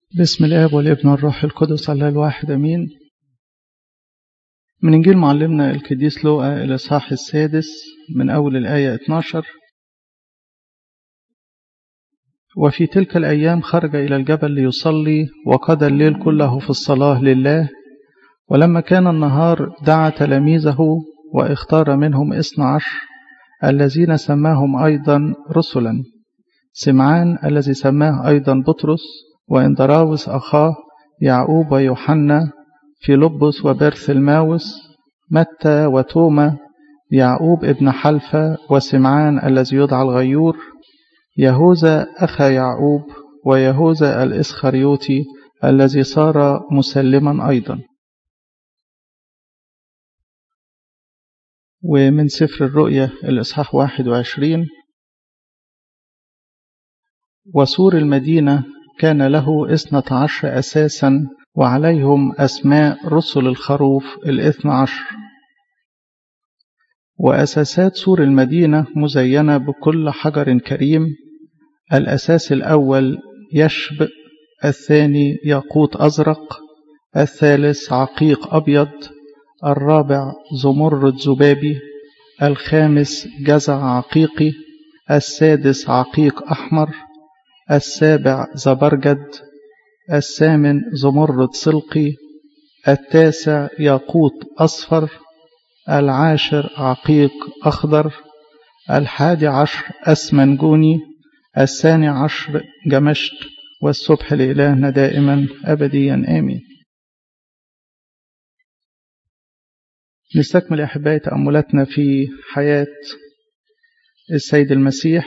بسم الآب والابن والروح القدس الله الواحد أمين من إنجيل معلمنا القديس لوقا الإصحاح السادس من أول الآية 12 وفي تلك الأيام خرج إلى الجبل ليصلي وقضى الليل كله في الصلاة لله ولما كان النهار دعا تلاميذه واختار منهم اثنى عشر الذين سماهم أيضا رسلا سمعان الذي سماه أيضا بطرس وإندراوس أخاه يعقوب ويوحنا فيلبس وبرثلماوس متى وتوما يعقوب ابن حلفة وسمعان الذي يدعى الغيور يهوذا أخا يعقوب ويهوذا الإسخريوتي الذي صار مسلما أيضا ومن سفر الرؤيا الإصحاح 21 وسور المدينة كان له اثنة عشر أساسا وعليهم أسماء رسل الخروف الاثنى عشر وأساسات سور المدينة مزينة بكل حجر كريم الأساس الأول يشب الثاني ياقوت أزرق الثالث عقيق أبيض الرابع زمرد زبابي الخامس جزع عقيقي السادس عقيق أحمر السابع زبرجد الثامن زمرد سلقي التاسع ياقوت أصفر العاشر عقيق أخضر الحادي عشر أسمنجوني الثاني عشر جمشت والصبح لإلهنا دائما أبديا آمين نستكمل أحبائي تأملاتنا في حياة السيد المسيح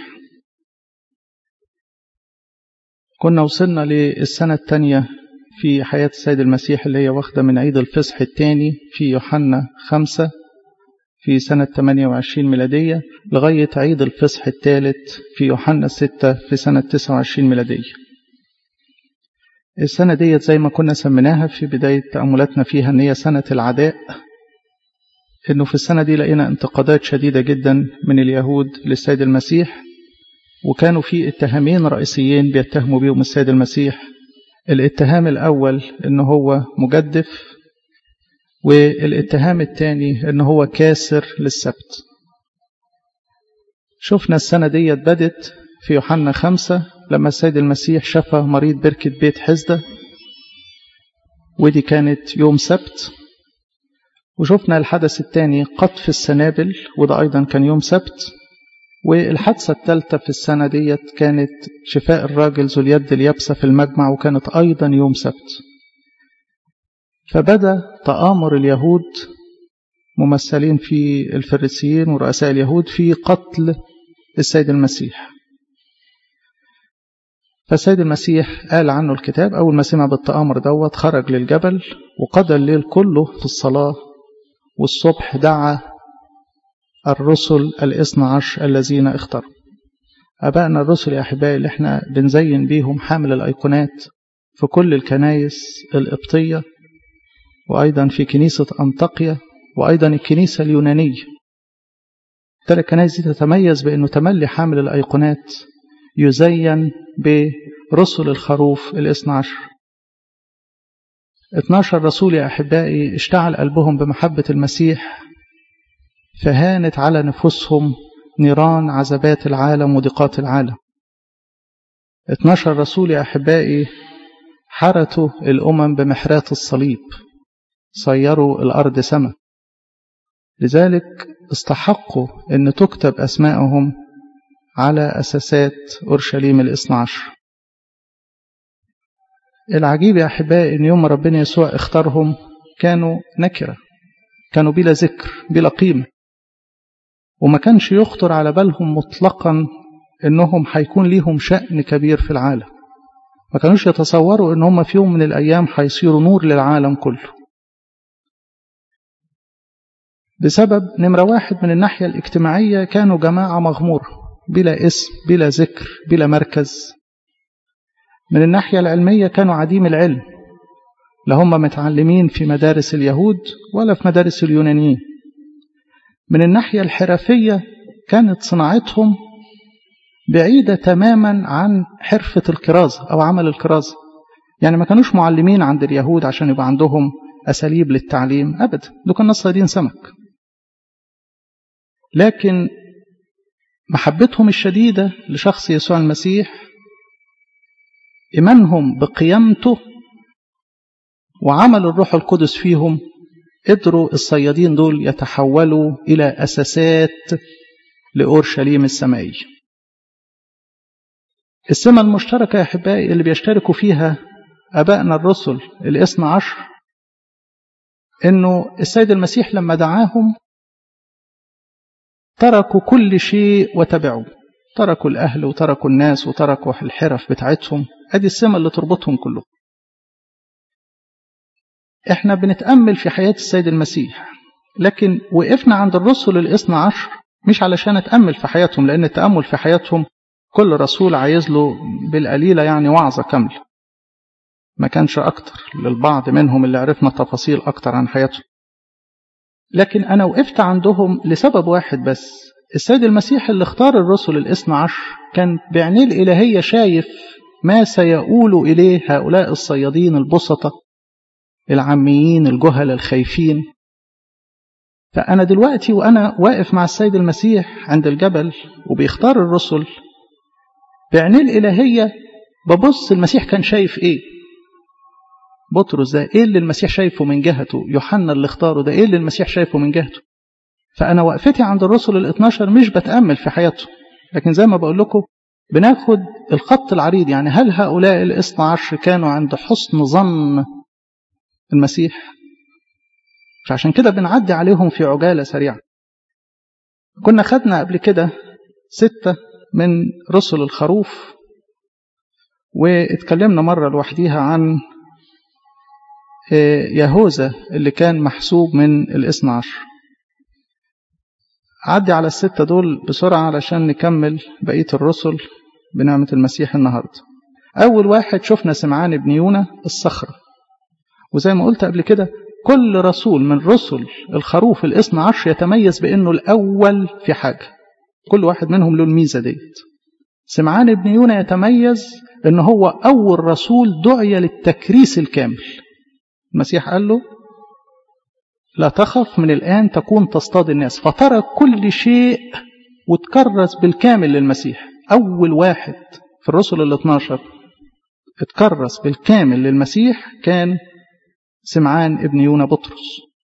كنا وصلنا للسنة الثانية في حياة السيد المسيح اللي هي واخدة من عيد الفصح الثاني في يوحنا خمسة في سنة 28 ميلادية لغاية عيد الفصح الثالث في يوحنا ستة في سنة 29 ميلادية السنة ديت زي ما كنا سميناها في بداية تأملاتنا فيها أن هي سنة العداء أنه في السنة دي لقينا انتقادات شديدة جدا من اليهود للسيد المسيح وكانوا في اتهامين رئيسيين بيتهموا بيهم السيد المسيح الاتهام الأول أنه هو مجدف والاتهام الثاني أنه هو كاسر للسبت شفنا السنة ديت بدت في يوحنا خمسة لما السيد المسيح شفى مريض بركة بيت حزدة ودي كانت يوم سبت وشفنا الحدث الثاني قطف السنابل وده أيضا كان يوم سبت والحادثة الثالثة في السنة ديت كانت شفاء الراجل ذو اليد اليابسة في المجمع وكانت أيضا يوم سبت فبدأ تآمر اليهود ممثلين في الفريسيين ورؤساء اليهود في قتل السيد المسيح فالسيد المسيح قال عنه الكتاب أول ما سمع بالتآمر دوت خرج للجبل وقضى الليل كله في الصلاة والصبح دعا الرسل الاثنى عشر الذين اختاروا أبائنا الرسل يا أحبائي اللي احنا بنزين بيهم حامل الأيقونات في كل الكنايس القبطية وأيضا في كنيسة أنطاقيا وأيضا الكنيسة اليونانية تلك الكنائس دي تتميز بأنه تملي حامل الأيقونات يزين برسل الخروف الاثنى عشر 12 رسول يا أحبائي اشتعل قلبهم بمحبة المسيح فهانت على نفوسهم نيران عذبات العالم وضيقات العالم 12 رسول يا أحبائي حرتوا الأمم بمحرات الصليب صيروا الأرض سما لذلك استحقوا أن تكتب أسماءهم على أساسات أورشليم الاثنى عشر العجيب يا أحبائي أن يوم ربنا يسوع اختارهم كانوا نكرة كانوا بلا ذكر بلا قيمة وما كانش يخطر على بالهم مطلقا انهم هيكون ليهم شأن كبير في العالم ما كانوش يتصوروا ان هم في يوم من الايام هيصيروا نور للعالم كله بسبب نمرة واحد من الناحية الاجتماعية كانوا جماعة مغمورة بلا اسم بلا ذكر بلا مركز من الناحية العلمية كانوا عديم العلم لا هم متعلمين في مدارس اليهود ولا في مدارس اليونانيين من الناحية الحرفية كانت صناعتهم بعيدة تماما عن حرفة الكرازة أو عمل الكرازة يعني ما كانوش معلمين عند اليهود عشان يبقى عندهم أساليب للتعليم أبدا دول كانوا صيادين سمك لكن محبتهم الشديدة لشخص يسوع المسيح إيمانهم بقيامته وعمل الروح القدس فيهم قدروا الصيادين دول يتحولوا إلى أساسات لأورشليم السمائية السمة المشتركة يا أحبائي اللي بيشتركوا فيها أبائنا الرسل الاثنى عشر إنه السيد المسيح لما دعاهم تركوا كل شيء وتبعوا تركوا الأهل وتركوا الناس وتركوا الحرف بتاعتهم أدي السمة اللي تربطهم كلهم احنا بنتأمل في حياة السيد المسيح لكن وقفنا عند الرسل الاثنى عشر مش علشان نتأمل في حياتهم لأن التأمل في حياتهم كل رسول عايز له بالقليلة يعني وعظة كاملة ما كانش أكتر للبعض منهم اللي عرفنا تفاصيل أكتر عن حياتهم لكن أنا وقفت عندهم لسبب واحد بس السيد المسيح اللي اختار الرسل الاثنى عشر كان بعينيه الإلهية شايف ما سيؤول إليه هؤلاء الصيادين البسطة العاميين الجهل الخايفين فأنا دلوقتي وأنا واقف مع السيد المسيح عند الجبل وبيختار الرسل بعينيه الإلهية ببص المسيح كان شايف إيه بطرس ده إيه اللي المسيح شايفه من جهته يوحنا اللي اختاره ده إيه اللي المسيح شايفه من جهته فأنا وقفتي عند الرسل الاثناشر مش بتأمل في حياته لكن زي ما بقول لكم بناخد الخط العريض يعني هل هؤلاء الاثنى عشر كانوا عند حسن ظن المسيح فعشان كده بنعدي عليهم في عجالة سريعة كنا خدنا قبل كده ستة من رسل الخروف واتكلمنا مرة لوحديها عن يهوذا اللي كان محسوب من الاثنى عشر عدي على الستة دول بسرعة علشان نكمل بقية الرسل بنعمة المسيح النهاردة أول واحد شفنا سمعان بن يونا الصخرة وزي ما قلت قبل كده كل رسول من رسل الخروف الاثنى عشر يتميز بأنه الأول في حاجة كل واحد منهم له الميزة ديت سمعان بن يونا يتميز أنه هو أول رسول دعي للتكريس الكامل المسيح قال له لا تخف من الآن تكون تصطاد الناس فترك كل شيء وتكرس بالكامل للمسيح أول واحد في الرسل ال 12 اتكرس بالكامل للمسيح كان سمعان ابن يونا بطرس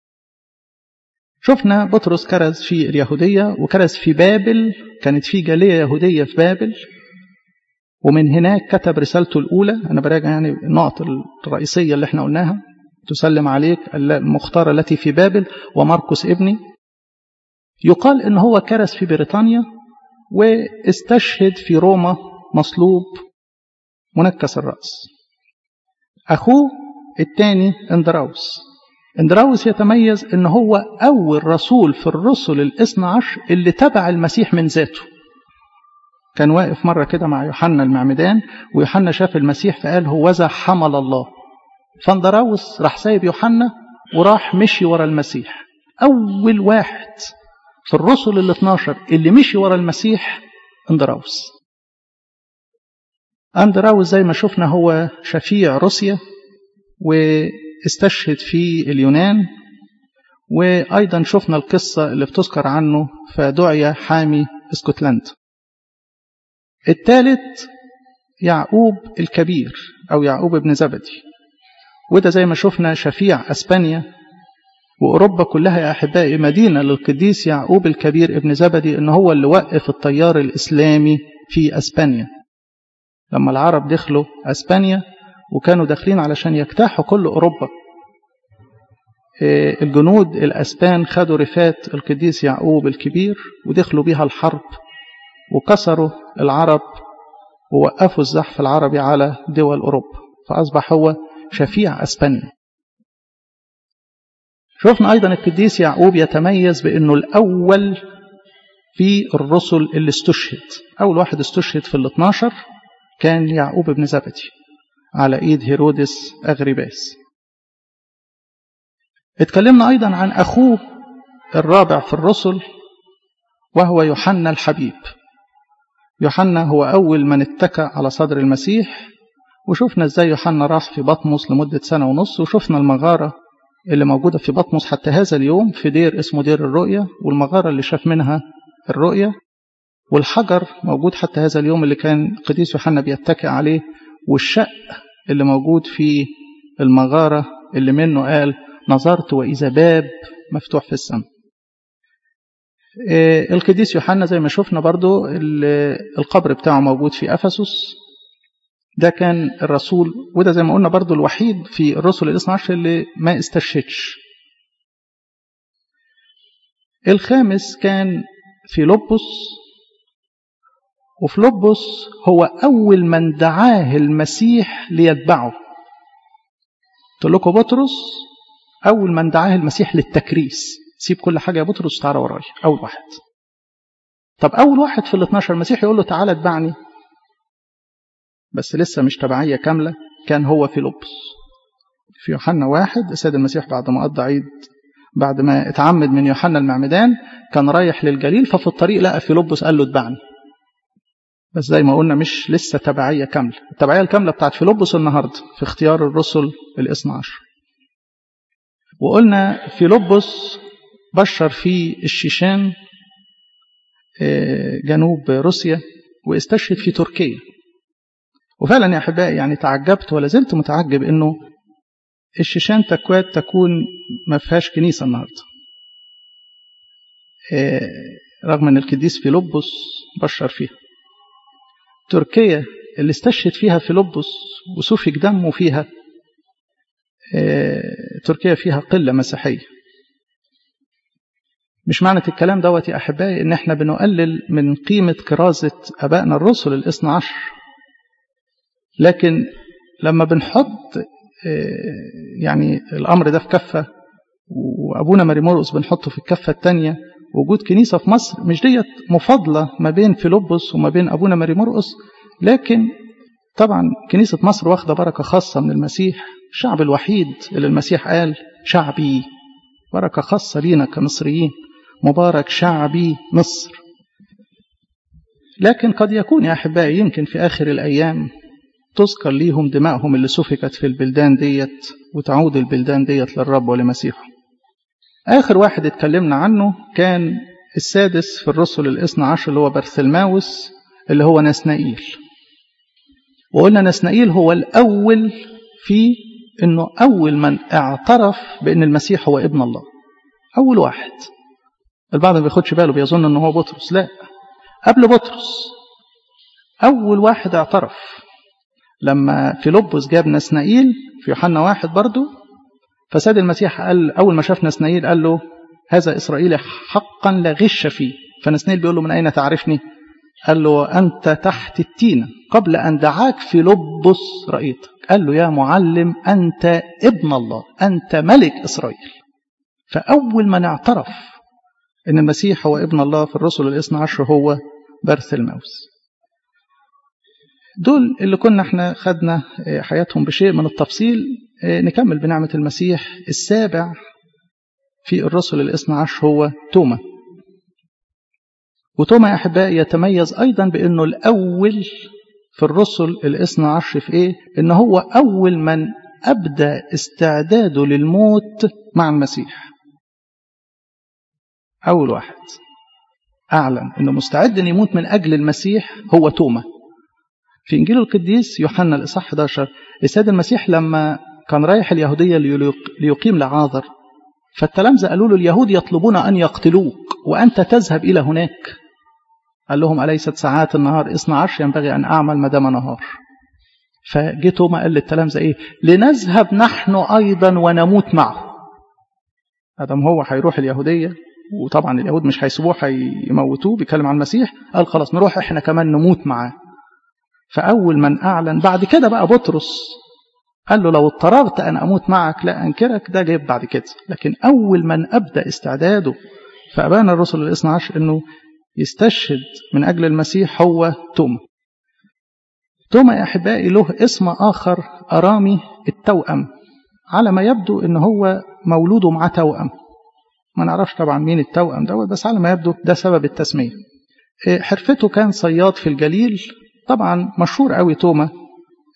شفنا بطرس كرز في اليهودية وكرز في بابل كانت في جالية يهودية في بابل ومن هناك كتب رسالته الأولى أنا براجع يعني النقط الرئيسية اللي احنا قلناها تسلم عليك المختارة التي في بابل وماركوس ابني يقال ان هو كرس في بريطانيا واستشهد في روما مصلوب منكس الرأس أخوه الثاني اندراوس اندراوس يتميز ان هو أول رسول في الرسل الاثنى عشر اللي تبع المسيح من ذاته كان واقف مرة كده مع يوحنا المعمدان ويوحنا شاف المسيح فقال هوذا حمل الله فاندراوس راح سايب يوحنا وراح مشي ورا المسيح أول واحد في الرسل ال 12 اللي مشي ورا المسيح اندراوس اندراوس زي ما شفنا هو شفيع روسيا واستشهد في اليونان وأيضا شفنا القصة اللي بتذكر عنه فدعي حامي اسكتلندا الثالث يعقوب الكبير أو يعقوب ابن زبدي وده زي ما شفنا شفيع أسبانيا وأوروبا كلها يا أحبائي مدينة للقديس يعقوب الكبير ابن زبدي إن هو اللي وقف التيار الإسلامي في أسبانيا لما العرب دخلوا أسبانيا وكانوا داخلين علشان يجتاحوا كل أوروبا الجنود الأسبان خدوا رفات القديس يعقوب الكبير ودخلوا بها الحرب وكسروا العرب ووقفوا الزحف العربي على دول أوروبا فأصبح هو شفيع أسبانيا شفنا أيضا القديس يعقوب يتميز بأنه الأول في الرسل اللي استشهد أول واحد استشهد في ال 12 كان يعقوب بن زبدي على إيد هيرودس أغرباس اتكلمنا أيضا عن أخوه الرابع في الرسل وهو يوحنا الحبيب يوحنا هو أول من اتكى على صدر المسيح وشفنا ازاي يوحنا راح في بطمس لمدة سنة ونص وشفنا المغارة اللي موجودة في بطمس حتى هذا اليوم في دير اسمه دير الرؤية والمغارة اللي شاف منها الرؤية والحجر موجود حتى هذا اليوم اللي كان قديس يوحنا بيتكئ عليه والشق اللي موجود في المغارة اللي منه قال نظرت وإذا باب مفتوح في السماء القديس يوحنا زي ما شفنا برضو القبر بتاعه موجود في أفسس ده كان الرسول وده زي ما قلنا برضو الوحيد في الرسل الاثنى عشر اللي ما استشهدش الخامس كان في لبس وفي لبس هو أول من دعاه المسيح ليتبعه قلت لكم بطرس أول من دعاه المسيح للتكريس سيب كل حاجة يا بطرس تعالى ورايا أول واحد طب أول واحد في ال 12 المسيح يقول له تعالى اتبعني بس لسه مش تبعية كاملة كان هو في لبس في يوحنا واحد السيد المسيح بعد ما قضى عيد بعد ما اتعمد من يوحنا المعمدان كان رايح للجليل ففي الطريق لقى في لبس قال له اتبعني بس زي ما قلنا مش لسه تبعية كاملة التبعية الكاملة بتاعت فيلبس النهاردة في اختيار الرسل الاثنى عشر وقلنا فيلبس بشر في الشيشان جنوب روسيا واستشهد في تركيا وفعلا يا أحبائي يعني تعجبت ولا زلت متعجب أنه الشيشان تكواد تكون ما فيهاش كنيسة النهاردة رغم أن القديس فيلبس بشر فيها تركيا اللي استشهد فيها فيلبس وسفك دمه فيها تركيا فيها قلة مسيحية مش معنى الكلام دوت يا أحبائي إن إحنا بنقلل من قيمة كرازة أبائنا الرسل الاثنى عشر لكن لما بنحط يعني الأمر ده في كفة وأبونا ماري مرقس بنحطه في الكفة الثانية وجود كنيسة في مصر مش ديت مفاضلة ما بين فيلبس وما بين أبونا ماري مرقس لكن طبعا كنيسة مصر واخدة بركة خاصة من المسيح الشعب الوحيد اللي المسيح قال شعبي بركة خاصة لينا كمصريين مبارك شعبي مصر لكن قد يكون يا أحبائي يمكن في آخر الأيام تذكر ليهم دمائهم اللي سفكت في البلدان ديت وتعود البلدان ديت للرب ولمسيحه آخر واحد اتكلمنا عنه كان السادس في الرسل الاثنى عشر اللي هو برثلماوس اللي هو نسنائيل وقلنا نسنائيل هو الأول في أنه أول من اعترف بأن المسيح هو ابن الله أول واحد البعض ما بياخدش باله بيظن أنه هو بطرس لا قبل بطرس أول واحد اعترف لما فيلبس جاب نسنائيل في يوحنا واحد برضه فساد المسيح قال أول ما شاف نسنائيل قال له هذا إسرائيلي حقا لا غش فيه فنسنائيل بيقول له من أين تعرفني قال له أنت تحت التينة قبل أن دعاك في لبس رأيتك قال له يا معلم أنت ابن الله أنت ملك إسرائيل فأول من اعترف أن المسيح هو ابن الله في الرسل الاثنى عشر هو برثلماوس دول اللي كنا احنا خدنا حياتهم بشيء من التفصيل نكمل بنعمة المسيح السابع في الرسل الاثنى عشر هو توما وتوما يا أحبائي يتميز أيضا بأنه الأول في الرسل الاثنى عشر في إيه؟ إن هو أول من أبدى استعداده للموت مع المسيح أول واحد أعلن أنه مستعد أن يموت من أجل المسيح هو توما في إنجيل القديس يوحنا الإصحاح 11 السيد المسيح لما كان رايح اليهودية ليقيم لعاذر فالتلامذة قالوا له اليهود يطلبون أن يقتلوك وأنت تذهب إلى هناك قال لهم أليست ساعات النهار اثنا عشر ينبغي أن أعمل ما دام نهار فجه توما قال للتلامذة إيه لنذهب نحن أيضا ونموت معه ادم هو هيروح اليهودية وطبعا اليهود مش هيسيبوه هيموتوه بيتكلم عن المسيح قال خلاص نروح احنا كمان نموت معاه فأول من أعلن بعد كده بقى بطرس قال له لو اضطررت أن أموت معك لا أنكرك ده جايب بعد كده لكن أول من أبدأ استعداده فأبانا الرسل الاثنى عشر أنه يستشهد من أجل المسيح هو توما توما يا أحبائي له اسم آخر أرامي التوأم على ما يبدو أنه هو مولوده مع توأم ما نعرفش طبعا مين التوأم دوت بس على ما يبدو ده سبب التسمية حرفته كان صياد في الجليل طبعا مشهور قوي توما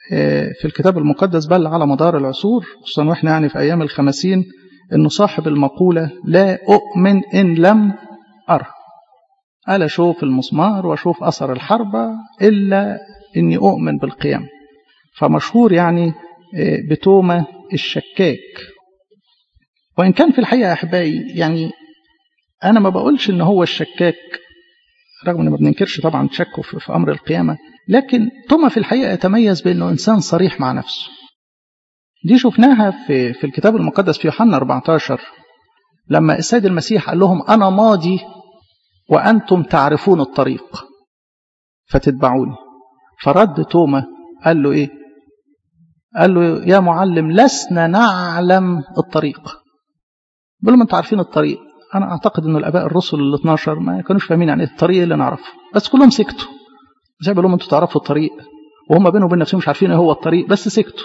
في الكتاب المقدس بل على مدار العصور خصوصا واحنا يعني في أيام الخمسين أنه صاحب المقولة لا أؤمن إن لم أرى ألا أشوف المسمار وأشوف أثر الحربة إلا إني أؤمن بالقيام فمشهور يعني بتومة الشكاك وإن كان في الحقيقة أحبائي يعني أنا ما بقولش إن هو الشكاك رغم إن ما بننكرش طبعا شكه في أمر القيامة لكن توما في الحقيقة يتميز بأنه إنسان صريح مع نفسه دي شفناها في في الكتاب المقدس في يوحنا 14 لما السيد المسيح قال لهم أنا ماضي وأنتم تعرفون الطريق فتتبعوني فرد توما قال له إيه قال له يا معلم لسنا نعلم الطريق بيقول لهم انتوا عارفين الطريق انا اعتقد ان الاباء الرسل ال 12 ما كانوش فاهمين يعني الطريق اللي نعرفه بس كلهم سكتوا زي بيقول لهم انتوا تعرفوا الطريق وهم بينهم وبين نفسهم مش عارفين ايه هو الطريق بس سكتوا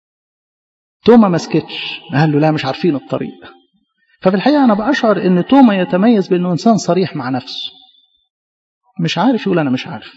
توما ما سكتش قال له لا مش عارفين الطريق ففي الحقيقه انا بشعر ان توما يتميز بانه انسان صريح مع نفسه مش عارف يقول انا مش عارف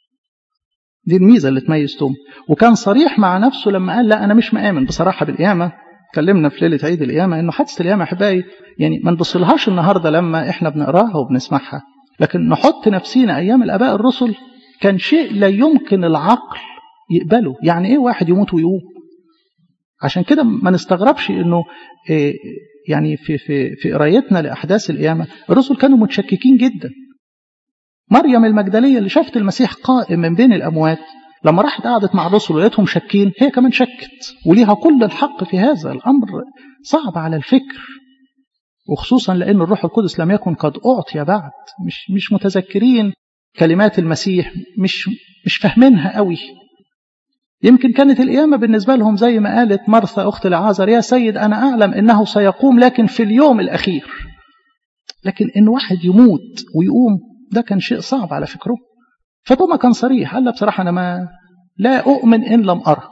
دي الميزه اللي تميز توما وكان صريح مع نفسه لما قال لا انا مش مآمن بصراحه بالقيامه اتكلمنا في ليله عيد القيامه انه حادثه القيامه احبائي يعني ما نبصلهاش النهارده لما احنا بنقراها وبنسمعها لكن نحط نفسينا ايام الاباء الرسل كان شيء لا يمكن العقل يقبله يعني ايه واحد يموت ويقوم عشان كده ما نستغربش انه إيه يعني في في في قرايتنا لاحداث القيامه الرسل كانوا متشككين جدا مريم المجدليه اللي شافت المسيح قائم من بين الاموات لما راحت قعدت مع الرسل ولقيتهم شاكين هي كمان شكت وليها كل الحق في هذا الامر صعب على الفكر وخصوصا لان الروح القدس لم يكن قد اعطي بعد مش مش متذكرين كلمات المسيح مش مش فاهمينها قوي يمكن كانت القيامة بالنسبة لهم زي ما قالت مرثا أخت العازر يا سيد أنا أعلم إنه سيقوم لكن في اليوم الأخير لكن إن واحد يموت ويقوم ده كان شيء صعب على فكره فتوما كان صريح قال لا بصراحة أنا ما لا أؤمن إن لم أرى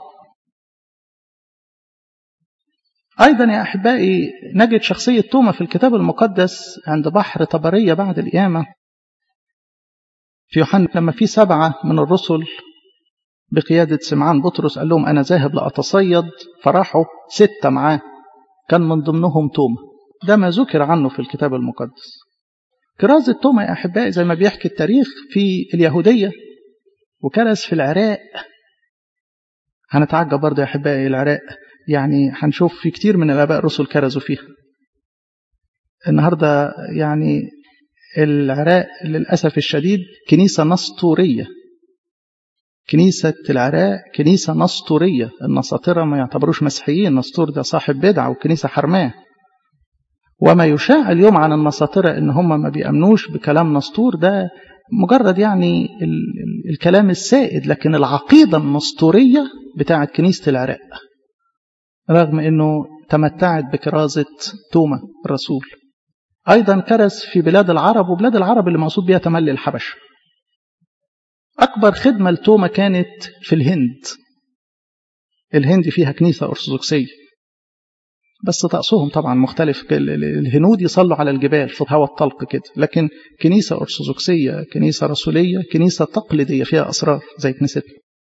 أيضا يا أحبائي نجد شخصية توما في الكتاب المقدس عند بحر طبرية بعد القيامة في يوحنا لما في سبعة من الرسل بقيادة سمعان بطرس قال لهم أنا ذاهب لأتصيد فراحوا ستة معاه كان من ضمنهم توما ده ما ذكر عنه في الكتاب المقدس كرازة توما يا أحبائي زي ما بيحكي التاريخ في اليهودية وكرز في العراق هنتعجب برضه يا أحبائي العراق يعني هنشوف في كتير من الآباء الرسل كرزوا فيها النهاردة يعني العراق للأسف الشديد كنيسة نسطورية كنيسة العراق كنيسة نسطورية النساطرة ما يعتبروش مسيحيين نسطور ده صاحب بدعة وكنيسة حرماه وما يشاع اليوم عن النساطرة ان هم ما بيأمنوش بكلام نسطور ده مجرد يعني ال ال الكلام السائد لكن العقيدة النسطورية بتاعت كنيسة العراق رغم انه تمتعت بكرازة توما الرسول ايضا كرز في بلاد العرب وبلاد العرب اللي مقصود بها تملي الحبشه أكبر خدمة لتوما كانت في الهند الهند فيها كنيسة أرثوذكسية بس طقسهم طبعا مختلف الهنود يصلوا على الجبال في هواء الطلق كده لكن كنيسة أرثوذكسية كنيسة رسولية كنيسة تقليدية فيها أسرار زي كنيستنا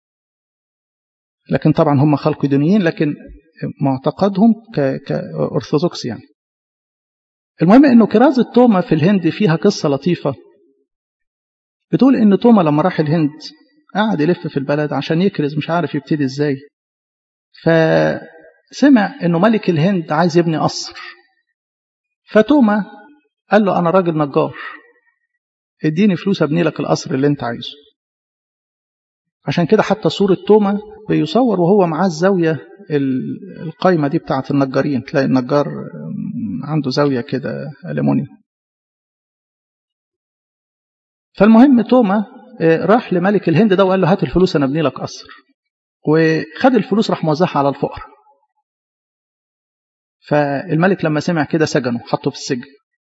لكن طبعا هم خلق دينيين لكن معتقدهم كأرثوذكس يعني المهم انه كرازة توما في الهند فيها قصة لطيفة بتقول ان توما لما راح الهند قعد يلف في البلد عشان يكرز مش عارف يبتدي ازاي فسمع انه ملك الهند عايز يبني قصر فتوما قال له انا راجل نجار اديني فلوس ابني لك القصر اللي انت عايزه عشان كده حتى صورة توما بيصور وهو معاه الزاوية القايمة دي بتاعة النجارين تلاقي النجار عنده زاوية كده ألمونيوم فالمهم توما راح لملك الهند ده وقال له هات الفلوس انا ابني لك قصر وخد الفلوس راح موزعها على الفقراء فالملك لما سمع كده سجنه حطه في السجن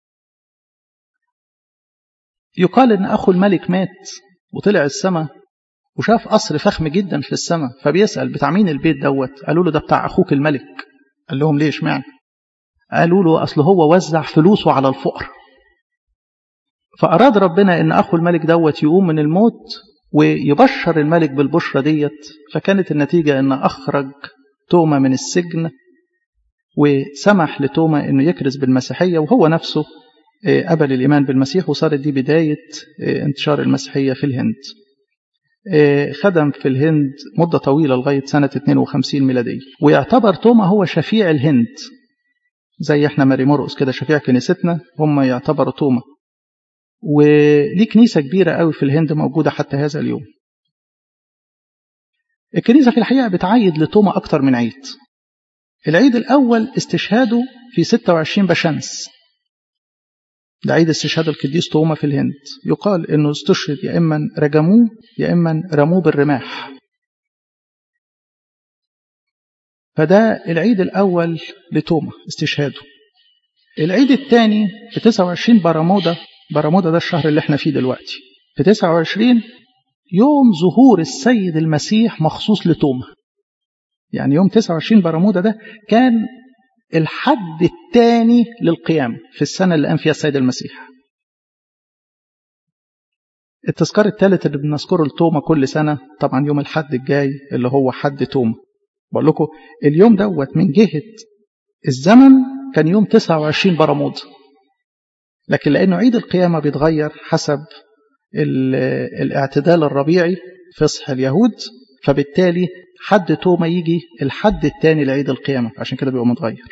يقال ان اخو الملك مات وطلع السماء وشاف قصر فخم جدا في السماء فبيسال بتاع مين البيت دوت قالوا له ده بتاع اخوك الملك قال لهم ليه اشمعنى قالوا له اصل هو وزع فلوسه على الفقراء فأراد ربنا إن أخو الملك دوت يقوم من الموت ويبشر الملك بالبشرة ديت فكانت النتيجة أن أخرج توما من السجن وسمح لتوما أنه يكرز بالمسيحية وهو نفسه قبل الإيمان بالمسيح وصارت دي بداية انتشار المسيحية في الهند خدم في الهند مدة طويلة لغاية سنة 52 ميلادية ويعتبر توما هو شفيع الهند زي احنا ماري مرقس كده شفيع كنيستنا هم يعتبروا توما وليه كنيسة كبيرة قوي في الهند موجودة حتى هذا اليوم الكنيسة في الحقيقة بتعيد لتوما أكتر من عيد العيد الأول استشهاده في 26 بشمس ده عيد استشهاد القديس توما في الهند يقال انه استشهد يا اما رجموه يا اما رموه بالرماح فده العيد الاول لتوما استشهاده العيد الثاني في 29 برمودا برمودا ده الشهر اللي احنا فيه دلوقتي في 29 يوم ظهور السيد المسيح مخصوص لتوما يعني يوم 29 برمودا ده كان الحد الثاني للقيام في السنة اللي قام فيها السيد المسيح التذكار الثالث اللي بنذكره لتوما كل سنة طبعا يوم الحد الجاي اللي هو حد توما بقول لكم اليوم دوت من جهة الزمن كان يوم 29 برمودا لكن لأنه عيد القيامة بيتغير حسب الاعتدال الربيعي فصح اليهود فبالتالي حد توما يجي الحد الثاني لعيد القيامة عشان كده بيبقى متغير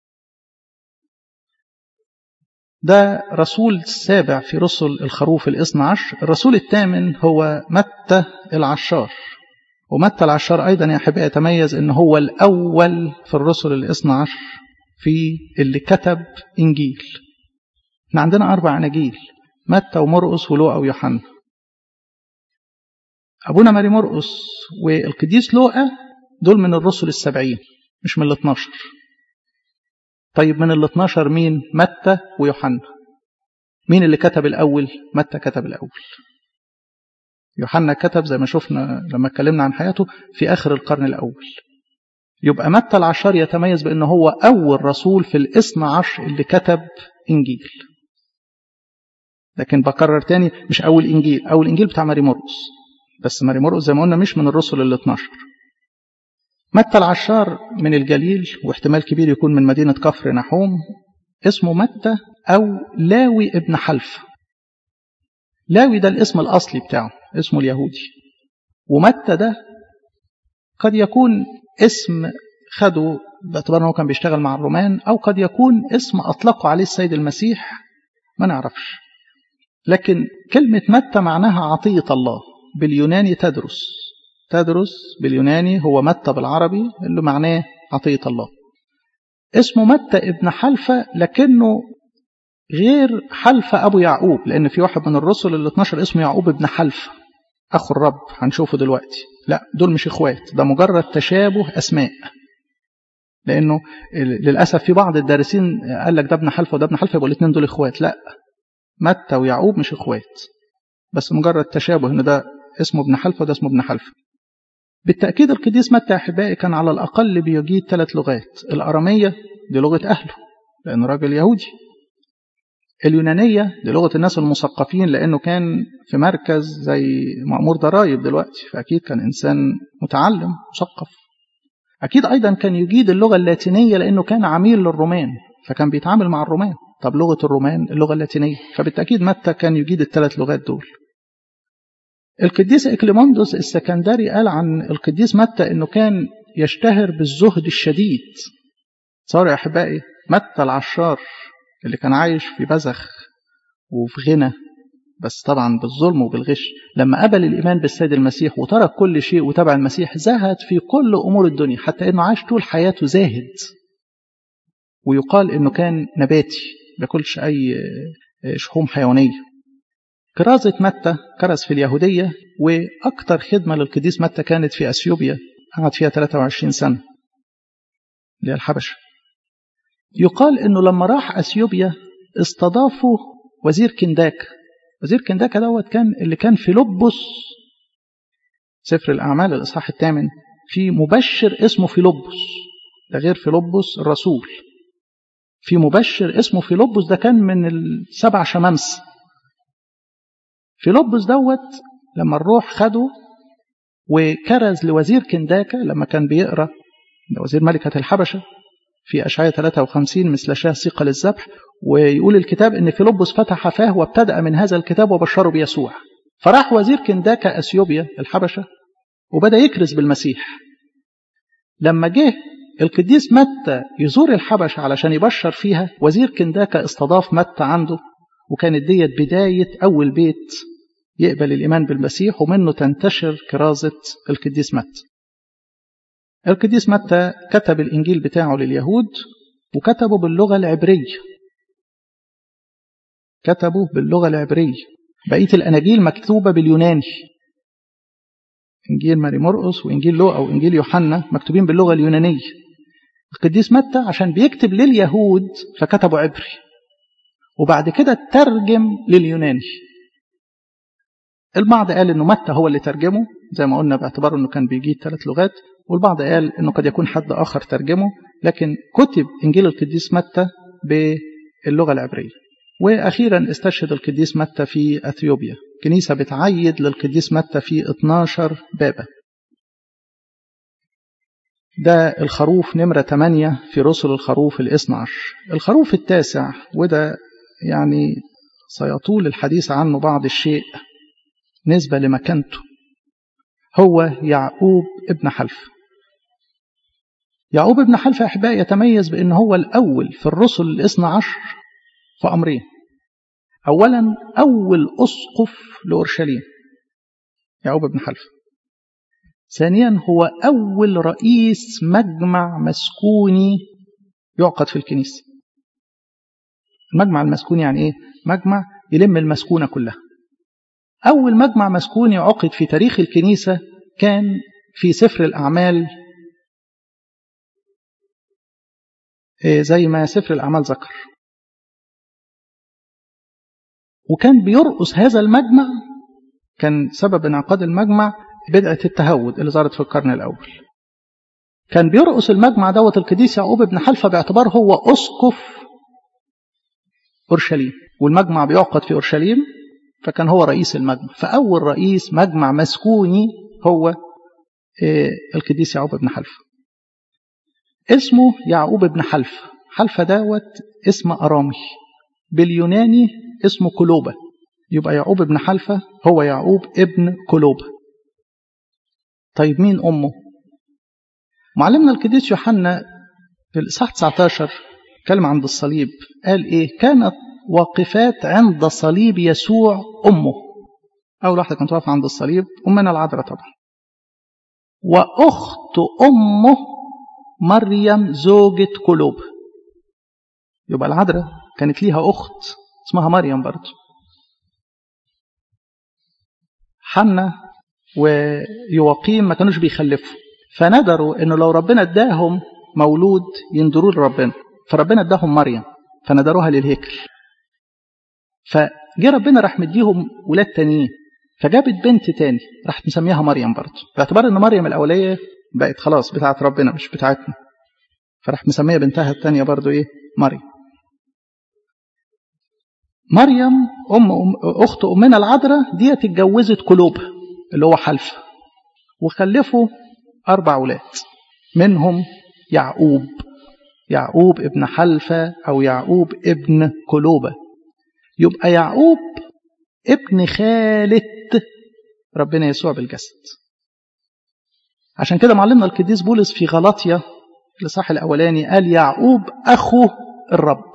ده رسول السابع في رسل الخروف الاثنى عشر الرسول الثامن هو متى العشار ومتى العشار أيضا يا أحبائي يتميز أن هو الأول في الرسل الاثنى عشر في اللي كتب إنجيل احنا عندنا أربع أناجيل متى ومرقس ولوقا ويوحنا أبونا ماري مرقس والقديس لوقا دول من الرسل السبعين مش من الاثناشر طيب من الاثناشر مين متى ويوحنا مين اللي كتب الأول متى كتب الأول يوحنا كتب زي ما شفنا لما اتكلمنا عن حياته في آخر القرن الأول يبقى متى العشار يتميز بأنه هو أول رسول في الاثنى عشر اللي كتب إنجيل لكن بكرر تاني مش أول إنجيل أول إنجيل بتاع ماري مرقس بس ماري مرقس زي ما قلنا مش من الرسل ال 12 متى العشار من الجليل واحتمال كبير يكون من مدينة كفر نحوم اسمه متى أو لاوي ابن حلف لاوي ده الاسم الأصلي بتاعه اسمه اليهودي ومتى ده قد يكون اسم خده باعتبار انه كان بيشتغل مع الرومان او قد يكون اسم اطلقوا عليه السيد المسيح ما نعرفش لكن كلمة متى معناها عطية الله باليوناني تدرس تدرس باليوناني هو متى بالعربي اللي معناه عطية الله اسمه متى ابن حلفة لكنه غير حلفة أبو يعقوب لأن في واحد من الرسل ال 12 اسمه يعقوب ابن حلفة أخو الرب هنشوفه دلوقتي لا دول مش إخوات ده مجرد تشابه أسماء لأنه للأسف في بعض الدارسين قال لك ده ابن حلفة وده ابن حلفة يبقوا الاثنين دول إخوات لا متى ويعقوب مش إخوات بس مجرد تشابه إن ده اسمه ابن حلفة وده اسمه ابن حلفة بالتأكيد القديس متى أحبائي كان على الأقل بيجيد ثلاث لغات الأرامية دي لغة أهله لأنه راجل يهودي اليونانية دي لغة الناس المثقفين لأنه كان في مركز زي مأمور ضرايب دلوقتي فأكيد كان إنسان متعلم مثقف أكيد أيضا كان يجيد اللغة اللاتينية لأنه كان عميل للرومان فكان بيتعامل مع الرومان طب لغة الرومان اللغة اللاتينية فبالتأكيد متى كان يجيد الثلاث لغات دول القديس إكليموندوس السكندري قال عن القديس متى أنه كان يشتهر بالزهد الشديد صار يا أحبائي متى العشار اللي كان عايش في بزخ وفي غنى بس طبعا بالظلم وبالغش لما قبل الإيمان بالسيد المسيح وترك كل شيء وتبع المسيح زهد في كل أمور الدنيا حتى أنه عاش طول حياته زاهد ويقال أنه كان نباتي بياكلش أي شحوم حيوانية كرازة متى كرز في اليهودية وأكثر خدمة للقديس متى كانت في أثيوبيا قعد فيها 23 سنة اللي هي الحبشة يقال أنه لما راح أثيوبيا استضافوا وزير كنداك وزير كنداكا دوت كان اللي كان في لبس سفر الأعمال الإصحاح الثامن في مبشر اسمه فيلبس ده غير فيلبس الرسول في مبشر اسمه فيلبس ده كان من السبع شمامس فيلبس دوت لما الروح خده وكرز لوزير كنداكا لما كان بيقرا وزير ملكة الحبشة في أشعية 53 مثل شاه سيقة للذبح ويقول الكتاب إن فيلبس فتح فاه وابتدأ من هذا الكتاب وبشره بيسوع فراح وزير كنداكا أثيوبيا الحبشة وبدأ يكرز بالمسيح لما جه القديس متى يزور الحبشة علشان يبشر فيها وزير كنداكا استضاف متى عنده وكانت ديت بداية أول بيت يقبل الإيمان بالمسيح ومنه تنتشر كرازة القديس متى القديس متى كتب الإنجيل بتاعه لليهود وكتبه باللغة العبرية كتبه باللغة العبرية بقية الأناجيل مكتوبة باليوناني إنجيل ماري مرقس وإنجيل لوقا وإنجيل يوحنا مكتوبين باللغة اليونانية القديس متى عشان بيكتب لليهود فكتبه عبري وبعد كده ترجم لليوناني البعض قال انه متى هو اللي ترجمه زي ما قلنا باعتباره انه كان بيجيد ثلاث لغات والبعض قال انه قد يكون حد اخر ترجمه لكن كتب انجيل القديس متى باللغه العبريه واخيرا استشهد القديس متى في اثيوبيا كنيسه بتعيد للقديس متى في 12 بابا ده الخروف نمرة 8 في رسل الخروف الاثنى عشر الخروف التاسع وده يعني سيطول الحديث عنه بعض الشيء نسبة لمكانته هو يعقوب ابن حلف يعقوب ابن حلف أحباء يتميز بأن هو الأول في الرسل الاثنى عشر في أمرين أولا أول أسقف لأورشليم يعقوب ابن حلف ثانيا هو أول رئيس مجمع مسكوني يعقد في الكنيسة المجمع المسكوني يعني إيه؟ مجمع يلم المسكونة كلها أول مجمع مسكوني عقد في تاريخ الكنيسة كان في سفر الأعمال زي ما سفر الأعمال ذكر وكان بيرقص هذا المجمع كان سبب انعقاد المجمع بدعة التهود اللي ظهرت في القرن الأول كان بيرقص المجمع دوت القديس يعقوب بن حلفة باعتبار هو أسقف أورشليم والمجمع بيعقد في أورشليم فكان هو رئيس المجمع فأول رئيس مجمع مسكوني هو القديس يعقوب بن حلفة اسمه يعقوب بن حلفة حلفة دوت اسم أرامي باليوناني اسمه كلوبة يبقى يعقوب ابن حلفة هو يعقوب ابن كلوبة طيب مين أمه معلمنا القديس يوحنا في الإصحاح 19 كلمة عند الصليب قال إيه كانت واقفات عند صليب يسوع أمه أول واحدة كانت واقفة عند الصليب أمنا العذراء طبعا وأخت أمه مريم زوجة كلوب يبقى العذراء كانت ليها أخت اسمها مريم برضه حنا ويواقيم ما كانوش بيخلفوا فندروا انه لو ربنا اداهم مولود يندروا لربنا فربنا اداهم مريم فندروها للهيكل فجه ربنا راح مديهم ولاد تانيين فجابت بنت تاني راح مسميها مريم برضه باعتبار ان مريم الاوليه بقت خلاص بتاعت ربنا مش بتاعتنا فراح مسميه بنتها التانيه برضه ايه مريم مريم أم, أم أخت أمنا العذراء ديت اتجوزت كلوب اللي هو حلفة وخلفوا أربع أولاد منهم يعقوب يعقوب ابن حلفة أو يعقوب ابن كلوبة يبقى يعقوب ابن خالة ربنا يسوع بالجسد عشان كده معلمنا القديس بولس في غلطية الإصحاح الأولاني قال يعقوب أخو الرب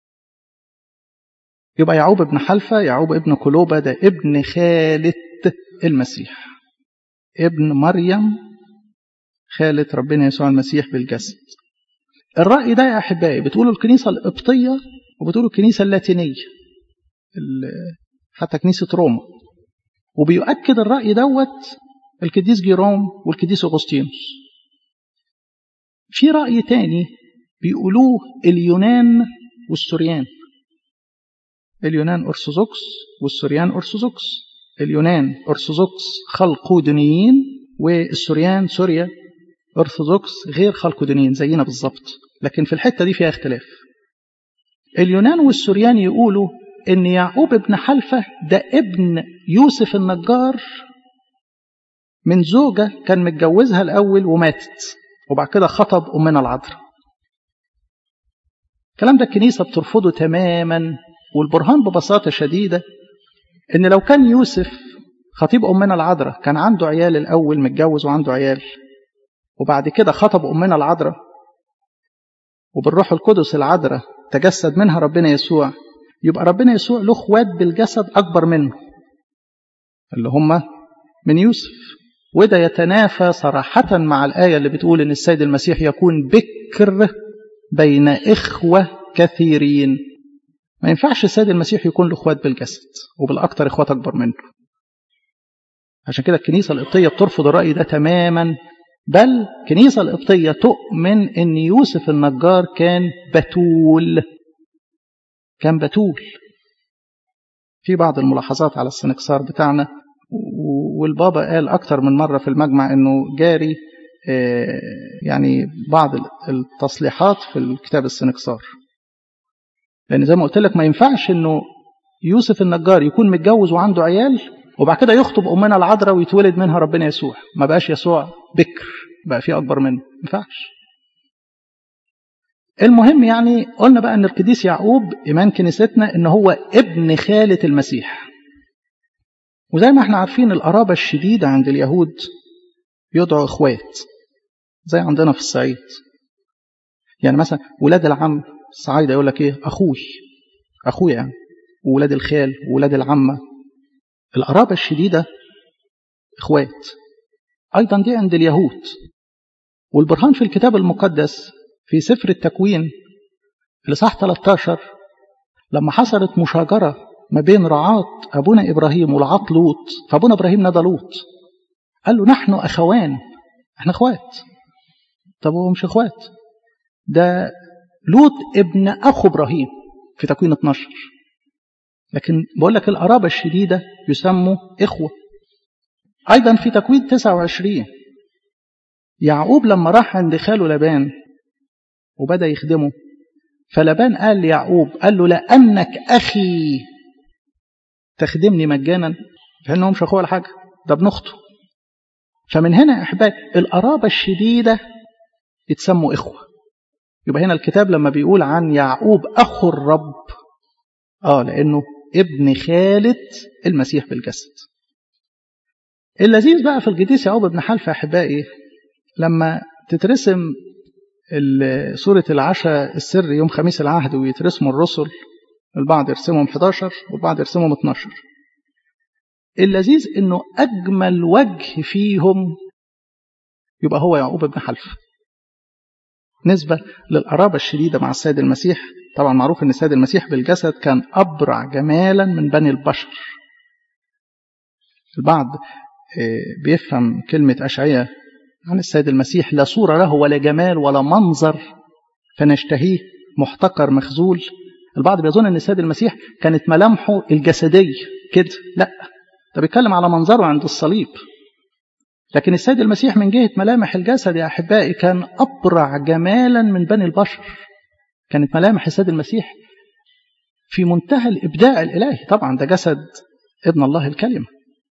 يبقى يعقوب ابن حلفة يعقوب ابن كلوبة ده ابن خالة المسيح ابن مريم خالة ربنا يسوع المسيح بالجسد الرأي ده يا أحبائي بتقولوا الكنيسة القبطية وبتقولوا الكنيسة اللاتينية حتى كنيسة روما وبيؤكد الرأي دوت القديس جيروم والقديس أغسطينوس في رأي تاني بيقولوه اليونان والسوريان اليونان أرثوذكس والسوريان أرثوذكس اليونان أرثوذكس خلقودنيين والسوريان سوريا أرثوذكس غير خلقودنيين زينا بالظبط لكن في الحتة دي فيها اختلاف اليونان والسوريان يقولوا إن يعقوب ابن حلفة ده ابن يوسف النجار من زوجة كان متجوزها الأول وماتت وبعد كده خطب أمنا العذراء الكلام ده الكنيسة بترفضه تماما والبرهان ببساطة شديدة إن لو كان يوسف خطيب أمنا العذراء كان عنده عيال الأول متجوز وعنده عيال وبعد كده خطب أمنا العذراء وبالروح القدس العذراء تجسد منها ربنا يسوع يبقى ربنا يسوع له اخوات بالجسد أكبر منه اللي هم من يوسف وده يتنافى صراحة مع الآية اللي بتقول إن السيد المسيح يكون بكر بين إخوة كثيرين ما ينفعش السيد المسيح يكون له اخوات بالجسد وبالأكثر اخوات أكبر منه عشان كده الكنيسة القبطية بترفض الرأي ده تماما بل الكنيسة القبطية تؤمن أن يوسف النجار كان بتول كان بتول في بعض الملاحظات على السنكسار بتاعنا والبابا قال أكتر من مرة في المجمع أنه جاري يعني بعض التصليحات في الكتاب السنكسار لأن زي ما قلت لك ما ينفعش أنه يوسف النجار يكون متجوز وعنده عيال وبعد كده يخطب أمنا العذراء ويتولد منها ربنا يسوع ما بقاش يسوع بكر بقى في أكبر منه ما ينفعش المهم يعني قلنا بقى أن القديس يعقوب إيمان كنيستنا أن هو ابن خالة المسيح وزي ما احنا عارفين القرابة الشديدة عند اليهود يدعوا إخوات زي عندنا في الصعيد يعني مثلا ولاد العم الصعايدة يقول لك إيه أخوي أخويا يعني وولاد الخال وولاد العمة القرابة الشديدة إخوات أيضا دي عند اليهود والبرهان في الكتاب المقدس في سفر التكوين لصح 13 لما حصلت مشاجرة ما بين رعاة أبونا إبراهيم ورعاة لوط فأبونا إبراهيم نادى لوط قال له نحن أخوان احنا اخوات طب هو مش اخوات ده لوط ابن أخو إبراهيم في تكوين 12 لكن بقول لك القرابة الشديدة يسموا إخوة أيضا في تكوين 29 يعقوب لما راح عند خاله لبان وبدأ يخدمه فلبان قال ليعقوب قال له لأنك أخي تخدمني مجانا فإنه مش أخوه ولا حاجة ده ابن أخته فمن هنا يا أحبائي القرابة الشديدة يتسموا إخوة يبقى هنا الكتاب لما بيقول عن يعقوب أخو الرب آه لأنه ابن خالة المسيح بالجسد اللذيذ بقى في القديس يعقوب ابن حلفة أحبائي لما تترسم سورة العشاء السر يوم خميس العهد ويترسموا الرسل البعض يرسمهم 11 والبعض يرسمهم 12 اللذيذ انه اجمل وجه فيهم يبقى هو يعقوب بن حلف نسبة للقرابة الشديدة مع السيد المسيح طبعا معروف ان السيد المسيح بالجسد كان ابرع جمالا من بني البشر البعض بيفهم كلمة أشعية عن السيد المسيح لا صورة له ولا جمال ولا منظر فنشتهيه محتقر مخزول البعض بيظن ان السيد المسيح كانت ملامحه الجسدية كده لا ده بيتكلم على منظره عند الصليب لكن السيد المسيح من جهة ملامح الجسد يا أحبائي كان أبرع جمالا من بني البشر كانت ملامح السيد المسيح في منتهى الإبداع الإلهي طبعا ده جسد ابن الله الكلمة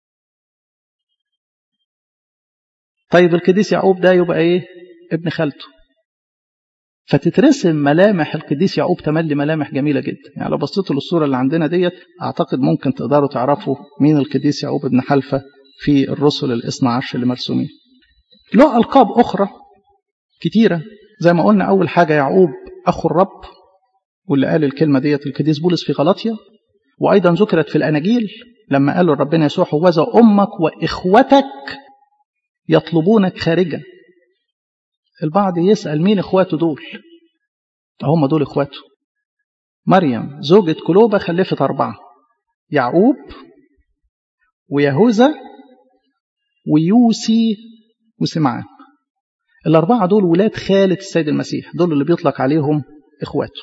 طيب القديس يعقوب ده يبقى ايه ابن خالته فتترسم ملامح القديس يعقوب تملي ملامح جميلة جدا يعني لو بصيتوا للصورة اللي عندنا ديت أعتقد ممكن تقدروا تعرفوا مين القديس يعقوب ابن حلفة في الرسل الاثنى عشر اللي مرسومين له ألقاب أخرى كتيرة زي ما قلنا أول حاجة يعقوب أخو الرب واللي قال الكلمة ديت القديس بولس في غلطية وأيضا ذكرت في الأناجيل لما قالوا ربنا يسوع هوذا أمك وإخوتك يطلبونك خارجا البعض يسأل مين إخواته دول هم دول إخواته مريم زوجة كلوبة خلفت أربعة يعقوب ويهوذا ويوسي وسمعان الأربعة دول ولاد خالة السيد المسيح دول اللي بيطلق عليهم إخواته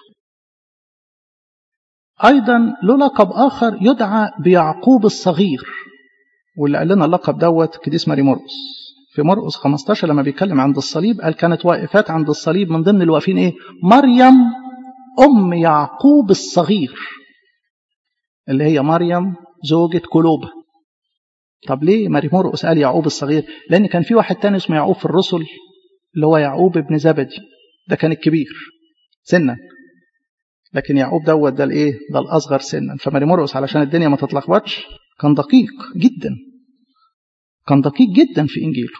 أيضا له لقب آخر يدعى بيعقوب الصغير واللي قال لنا اللقب دوت قديس ماري مرقس في مرقس 15 لما بيتكلم عند الصليب قال كانت واقفات عند الصليب من ضمن اللي واقفين ايه مريم ام يعقوب الصغير اللي هي مريم زوجة كلوبة طب ليه ماري مرقس قال يعقوب الصغير لأن كان في واحد تاني اسمه يعقوب في الرسل اللي هو يعقوب ابن زبدي ده كان الكبير سنا لكن يعقوب دوت ده الايه ده الاصغر سنا فماري مرقس علشان الدنيا ما تتلخبطش كان دقيق جدا كان دقيق جدا في انجيله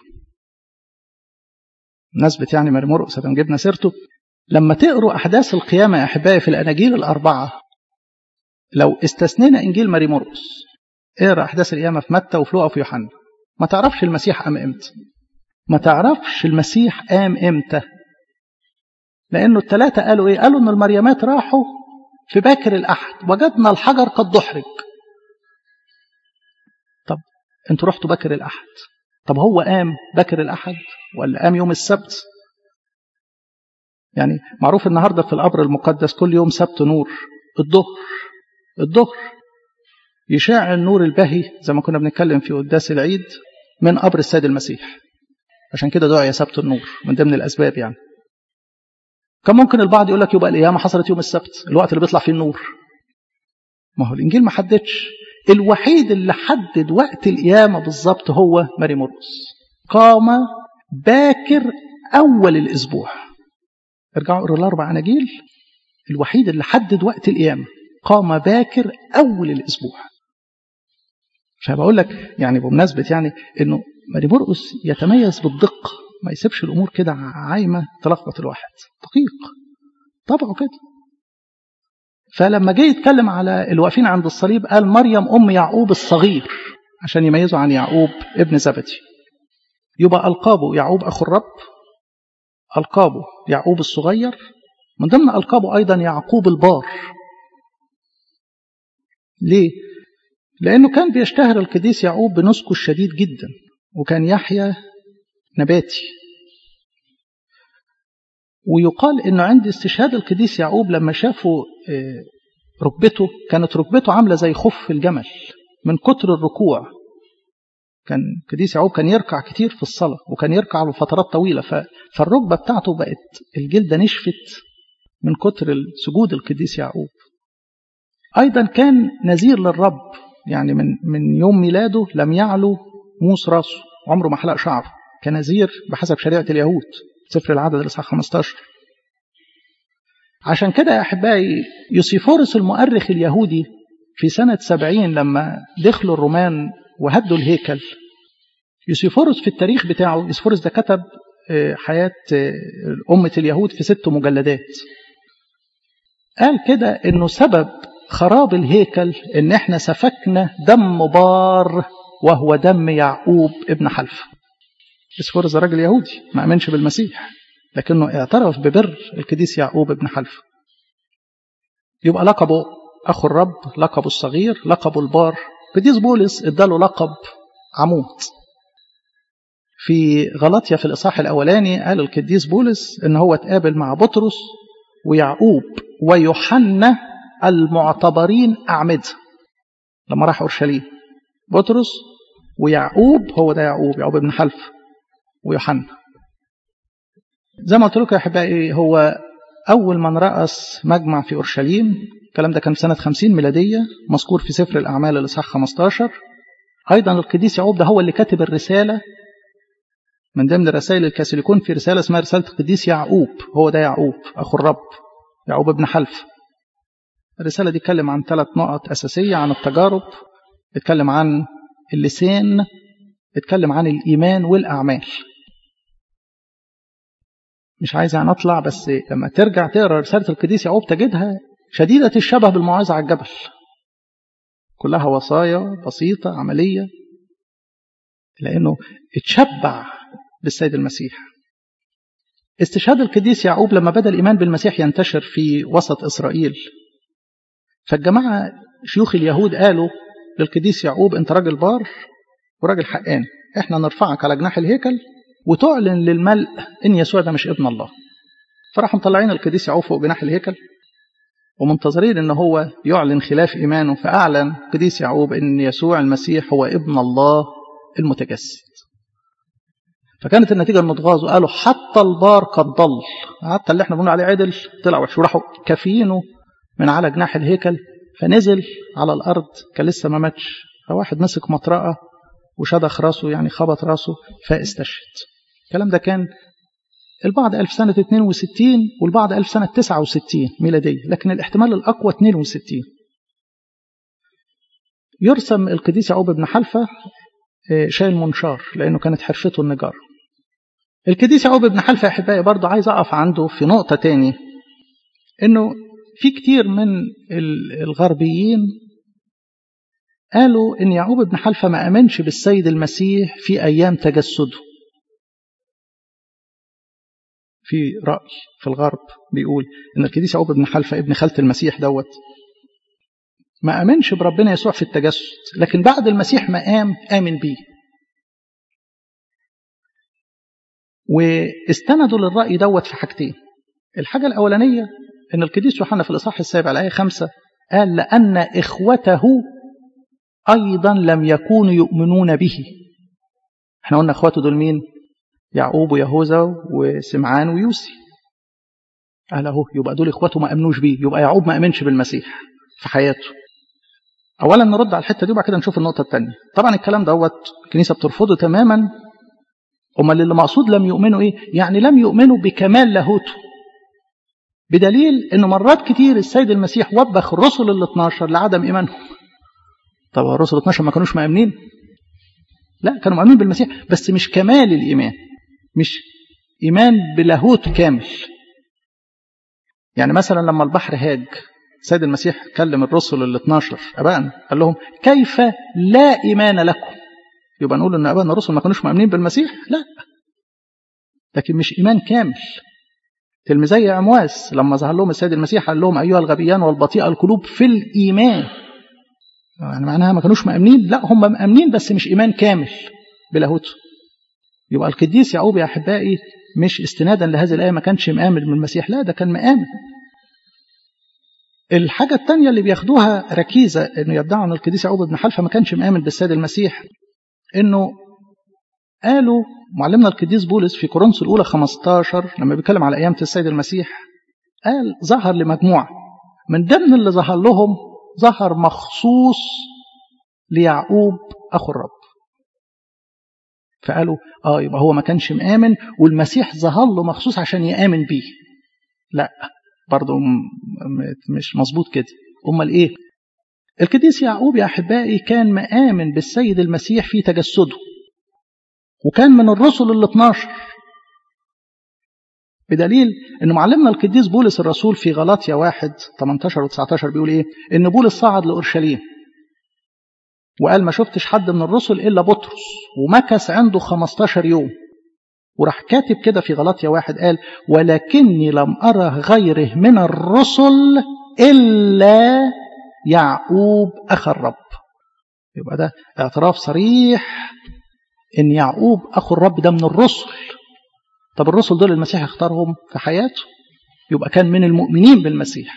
نسبة يعني ماري مرقس لما جبنا سيرته لما تقروا احداث القيامه يا احبائي في الاناجيل الاربعه لو استثنينا انجيل ماري مرقس اقرا احداث القيامه في متى وفي لوقا وفي يوحنا ما تعرفش المسيح قام امتى ما تعرفش المسيح قام امتى لانه الثلاثه قالوا ايه قالوا ان المريمات راحوا في باكر الاحد وجدنا الحجر قد دحرج طب انتوا رحتوا باكر الاحد طب هو قام باكر الاحد ولا قام يوم السبت يعني معروف النهارده في القبر المقدس كل يوم سبت نور الظهر الظهر يشاع النور البهي زي ما كنا بنتكلم في قداس العيد من قبر السيد المسيح عشان كده دعي سبت النور من ضمن الاسباب يعني كان ممكن البعض يقول لك يبقى القيامه حصلت يوم السبت الوقت اللي بيطلع فيه النور ما هو الانجيل ما حددش الوحيد اللي حدد وقت القيامه بالظبط هو ماري مرقس قام باكر اول الاسبوع ارجعوا اقروا الاربع اناجيل الوحيد اللي حدد وقت القيامه قام باكر اول الاسبوع فبقول لك يعني بمناسبه يعني انه ماري مرقس يتميز بالدقه ما يسيبش الامور كده عايمه تلخبط الواحد دقيق طبعه كده فلما جه يتكلم على الواقفين عند الصليب قال مريم ام يعقوب الصغير عشان يميزه عن يعقوب ابن زبدي يبقى القابه يعقوب اخو الرب القابه يعقوب الصغير من ضمن القابه ايضا يعقوب البار ليه لانه كان بيشتهر القديس يعقوب بنسكه الشديد جدا وكان يحيى نباتي ويقال انه عند استشهاد القديس يعقوب لما شافوا ركبته كانت ركبته عامله زي خف الجمل من كتر الركوع كان القديس يعقوب كان يركع كتير في الصلاه وكان يركع له فترات طويله فالركبه بتاعته بقت الجلده نشفت من كتر سجود القديس يعقوب ايضا كان نذير للرب يعني من من يوم ميلاده لم يعلو موس راسه عمره ما حلق شعره كنذير بحسب شريعة اليهود سفر العدد الإصحاح 15 عشان كده يا أحبائي يوسيفورس المؤرخ اليهودي في سنة سبعين لما دخلوا الرومان وهدوا الهيكل يوسيفورس في التاريخ بتاعه يوسيفورس ده كتب حياة أمة اليهود في ست مجلدات قال كده إنه سبب خراب الهيكل إن إحنا سفكنا دم بار وهو دم يعقوب ابن حلفه اسفورز راجل يهودي ما امنش بالمسيح لكنه اعترف ببر القديس يعقوب ابن حلفه يبقى لقبه اخو الرب لقبه الصغير لقبه البار قديس بولس اداله لقب عمود في غلطيا في الاصحاح الاولاني قال القديس بولس ان هو اتقابل مع بطرس ويعقوب ويوحنا المعتبرين اعمده لما راح اورشليم بطرس ويعقوب هو ده يعقوب يعقوب ابن حلف ويوحنا زي ما قلت لكم يا احبائي هو اول من راس مجمع في اورشليم الكلام ده كان في سنه 50 ميلاديه مذكور في سفر الاعمال الاصحاح 15 ايضا القديس يعقوب ده هو اللي كاتب الرساله من ضمن رسائل الكاثوليكون في رساله اسمها رساله القديس يعقوب هو ده يعقوب اخو الرب يعقوب ابن حلف الرساله دي اتكلم عن ثلاث نقط اساسيه عن التجارب اتكلم عن اللسان اتكلم عن الإيمان والأعمال مش عايز يعني أطلع بس لما ترجع تقرأ رسالة القديس يعقوب تجدها شديدة الشبه بالموعظة على الجبل كلها وصايا بسيطة عملية لأنه اتشبع بالسيد المسيح استشهاد القديس يعقوب لما بدأ الإيمان بالمسيح ينتشر في وسط إسرائيل فالجماعة شيوخ اليهود قالوا للقديس يعقوب أنت راجل بار وراجل حقاني احنا نرفعك على جناح الهيكل وتعلن للملء ان يسوع ده مش ابن الله فراحوا مطلعين القديس يعقوب فوق جناح الهيكل ومنتظرين ان هو يعلن خلاف ايمانه فاعلن القديس يعقوب ان يسوع المسيح هو ابن الله المتجسد فكانت النتيجة المتغاظ قالوا حتى البار قد ضل حتى اللي احنا بنقول عليه عدل طلع وحش وراحوا كافيينه من على جناح الهيكل فنزل على الأرض كان لسه ما ماتش فواحد مسك مطرقة وشدخ راسه يعني خبط راسه فاستشهد الكلام ده كان البعض قال في سنة 62 والبعض قال في سنة 69 ميلادية لكن الاحتمال الأقوى 62 يرسم القديس يعقوب بن حلفة شايل منشار لأنه كانت حرفته النجار القديس يعقوب بن حلفة يا أحبائي برضه عايز أقف عنده في نقطة تاني إنه في كتير من الغربيين قالوا إن يعقوب بن حلفة ما أمنش بالسيد المسيح في أيام تجسده في رأي في الغرب بيقول إن القديس يعقوب بن حلفة ابن خالة المسيح دوت ما أمنش بربنا يسوع في التجسد لكن بعد المسيح ما قام آمن بيه واستندوا للرأي دوت في حاجتين الحاجة الأولانية إن القديس يوحنا في الإصحاح السابع الآية خمسة قال لأن إخوته أيضا لم يكونوا يؤمنون به احنا قلنا إخواته دول مين يعقوب ويهوذا وسمعان ويوسي قال اهو يبقى دول إخواته ما أمنوش بيه يبقى يعقوب ما أمنش بالمسيح في حياته اولا نرد على الحته دي وبعد كده نشوف النقطه الثانيه طبعا الكلام دوت الكنيسه بترفضه تماما امال اللي مقصود لم يؤمنوا ايه يعني لم يؤمنوا بكمال لاهوته بدليل انه مرات كتير السيد المسيح وبخ الرسل ال 12 لعدم ايمانهم طب الرسل ال 12 ما كانوش مؤمنين لا كانوا مؤمنين بالمسيح بس مش كمال الايمان مش ايمان بلاهوت كامل يعني مثلا لما البحر هاج السيد المسيح كلم الرسل ال 12 ابائنا قال لهم كيف لا ايمان لكم يبقى نقول ان ابائنا الرسل ما كانوش مؤمنين بالمسيح لا لكن مش ايمان كامل تلميذي عمواس لما ظهر لهم السيد المسيح قال لهم ايها الغبيان والبطيئه القلوب في الايمان يعني معناها ما كانوش مؤمنين لا هم مؤمنين بس مش ايمان كامل بلاهوته يبقى القديس يعقوب يا احبائي مش استنادا لهذه الايه ما كانش مآمن بالمسيح لا ده كان مآمن الحاجة الثانية اللي بياخدوها ركيزة انه يدعوا ان القديس يعقوب بن حلفة ما كانش مآمن بالسيد المسيح انه قالوا معلمنا القديس بولس في كورنثوس الاولى 15 لما بيتكلم على ايامة السيد المسيح قال ظهر لمجموعة من ضمن اللي ظهر لهم ظهر مخصوص ليعقوب اخو الرب فقالوا اه يبقى هو ما كانش مآمن والمسيح ظهر له مخصوص عشان يآمن بيه لا برضه مش مظبوط كده امال ايه القديس يعقوب يا احبائي كان مآمن بالسيد المسيح في تجسده وكان من الرسل ال 12 بدليل ان معلمنا القديس بولس الرسول في غلاطيا 1 18 و19 بيقول ايه ان بولس صعد لاورشليم وقال ما شفتش حد من الرسل الا بطرس ومكث عنده 15 يوم وراح كاتب كده في غلطية واحد قال ولكني لم أرى غيره من الرسل إلا يعقوب أخ الرب يبقى ده اعتراف صريح إن يعقوب أخو الرب ده من الرسل طب الرسل دول المسيح اختارهم في حياته يبقى كان من المؤمنين بالمسيح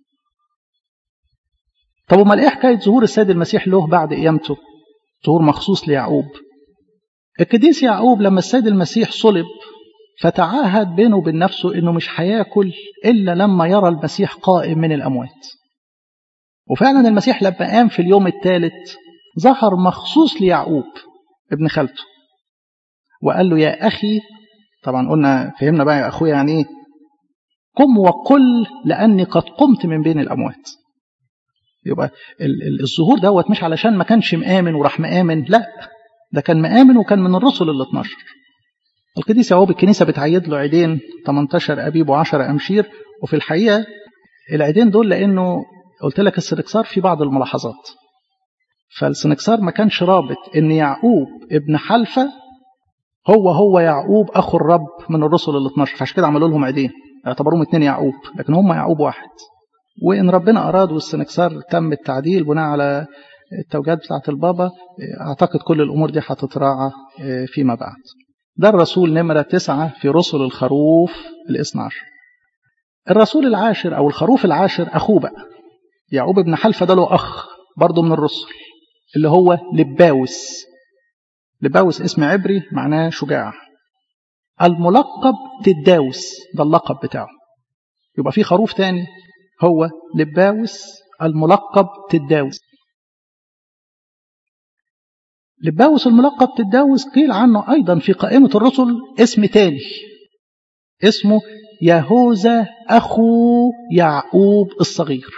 طب امال ايه حكايه ظهور السيد المسيح له بعد قيامته ظهور مخصوص ليعقوب القديس يعقوب لما السيد المسيح صلب فتعاهد بينه وبين نفسه انه مش هياكل الا لما يرى المسيح قائم من الاموات وفعلا المسيح لما قام في اليوم الثالث ظهر مخصوص ليعقوب ابن خالته وقال له يا اخي طبعا قلنا فهمنا بقى يا اخويا يعني ايه قم وقل لاني قد قمت من بين الاموات يبقى الظهور دوت مش علشان ما كانش مآمن وراح مآمن لا ده كان مآمن وكان من الرسل ال 12 القديس يعقوب الكنيسة بتعيد له عيدين 18 أبيب و10 أمشير وفي الحقيقة العيدين دول لأنه قلت لك السنكسار في بعض الملاحظات فالسنكسار ما كانش رابط إن يعقوب ابن حلفة هو هو يعقوب أخو الرب من الرسل ال 12 فعشان كده عملوا لهم عيدين اعتبروهم اثنين يعقوب لكن هم يعقوب واحد وإن ربنا أراد والسنكسار تم التعديل بناء على التوجيهات بتاعة البابا أعتقد كل الأمور دي هتتراعى فيما بعد ده الرسول نمرة تسعة في رسل الخروف الاثنى عشر الرسول العاشر أو الخروف العاشر أخوه بقى يعقوب ابن حلفة ده له أخ برضه من الرسل اللي هو لباوس لباوس اسم عبري معناه شجاع الملقب تداوس ده اللقب بتاعه يبقى في خروف تاني هو لباوس الملقب تداوس لباوس الملقب تداوس قيل عنه أيضا في قائمة الرسل اسم تاني اسمه يهوذا أخو يعقوب الصغير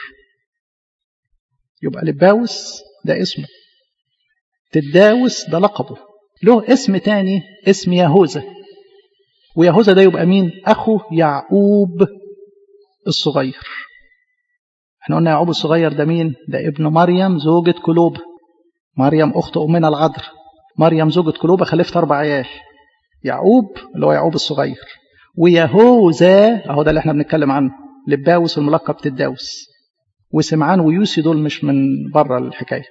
يبقى لباوس ده اسمه تداوس ده لقبه له اسم تاني اسم يهوذا ويهوذا ده يبقى مين أخو يعقوب الصغير احنا قلنا يعقوب الصغير ده مين ده ابن مريم زوجة كلوب مريم أخت أمنا العذر مريم زوجة كلوبة خلفت أربع عيال يعقوب اللي هو يعقوب الصغير ويهوذا اهو ده اللي احنا بنتكلم عنه لباوس الملقب تداوس وسمعان ويوسي دول مش من بره الحكايه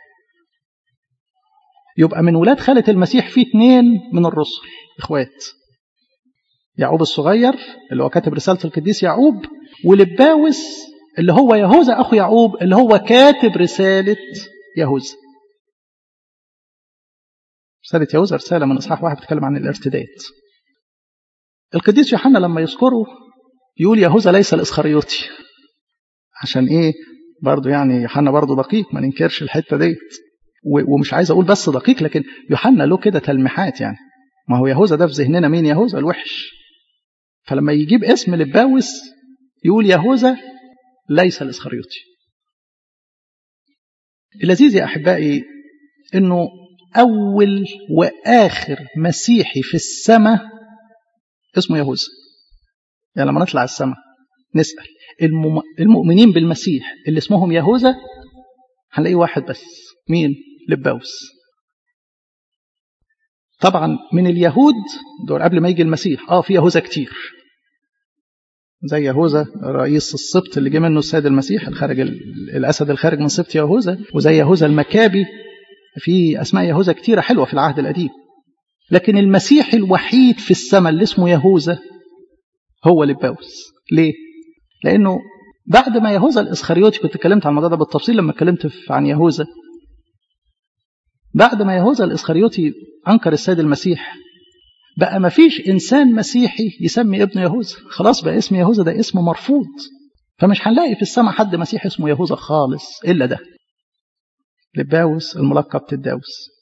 يبقى من ولاد خالة المسيح في اتنين من الرسل اخوات يعقوب الصغير اللي هو كاتب رسالة القديس يعقوب ولباوس اللي هو يهوذا أخو يعقوب اللي هو كاتب رسالة يهوذا رسالة يهوذا رسالة من إصحاح واحد بتتكلم عن الارتداد القديس يوحنا لما يذكره يقول يهوذا ليس الإسخريوطي عشان إيه برضو يعني يوحنا برضو دقيق ما ننكرش الحتة ديت ومش عايز أقول بس دقيق لكن يوحنا له كده تلميحات يعني ما هو يهوذا ده في ذهننا مين يهوذا الوحش فلما يجيب اسم لباوس يقول يهوذا ليس الإسخريوطي اللذيذ يا أحبائي أنه أول وآخر مسيحي في السماء اسمه يهوذا يعني لما نطلع السماء نسأل المؤمنين بالمسيح اللي اسمهم يهوذا هنلاقي واحد بس مين لباوس طبعا من اليهود دول قبل ما يجي المسيح اه في يهوذا كتير زي يهوذا رئيس السبط اللي جه منه السيد المسيح الخارج الاسد الخارج من سبط يهوذا وزي يهوذا المكابي في اسماء يهوذا كتيره حلوه في العهد القديم لكن المسيح الوحيد في السماء اللي اسمه يهوذا هو لباوس ليه لانه بعد ما يهوذا الاسخريوطي كنت اتكلمت عن الموضوع ده بالتفصيل لما اتكلمت عن يهوذا بعد ما يهوذا الاسخريوطي انكر السيد المسيح بقى ما فيش انسان مسيحي يسمي ابنه يهوذا خلاص بقى اسم يهوذا ده اسم مرفوض فمش هنلاقي في السماء حد مسيحي اسمه يهوذا خالص الا ده لباوس الملقب تداوس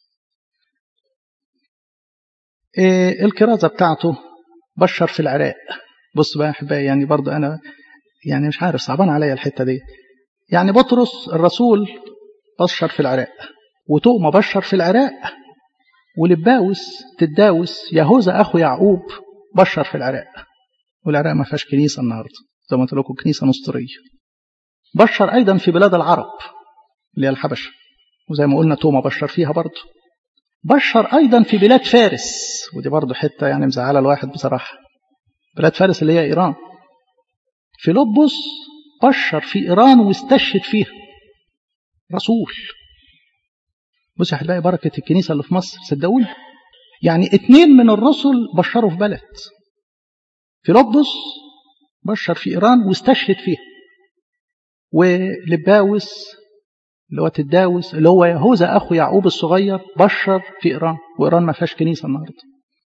إيه الكرازة بتاعته بشر في العراق بص بقى يا احبائي يعني برضه انا يعني مش عارف صعبان عليا الحته دي يعني بطرس الرسول بشر في العراق وتؤمة بشر في العراق ولباوس تداوس يهوذا اخو يعقوب بشر في العراق والعراق ما فيهاش كنيسه النهارده زي ما قلت لكم كنيسه نسطوريه بشر ايضا في بلاد العرب اللي هي الحبشه وزي ما قلنا توما بشر فيها برضه بشر ايضا في بلاد فارس ودي برضه حته يعني مزعله الواحد بصراحه بلاد فارس اللي هي ايران فيلبس بشر في ايران واستشهد فيها رسول بص هتلاقي بركه الكنيسه اللي في مصر صدقوني يعني اتنين من الرسل بشروا في بلد فيلبس بشر في ايران واستشهد فيها ولباوس اللي هو تداوس اللي هو يهوذا اخو يعقوب الصغير بشر في ايران وايران ما فيهاش كنيسه النهارده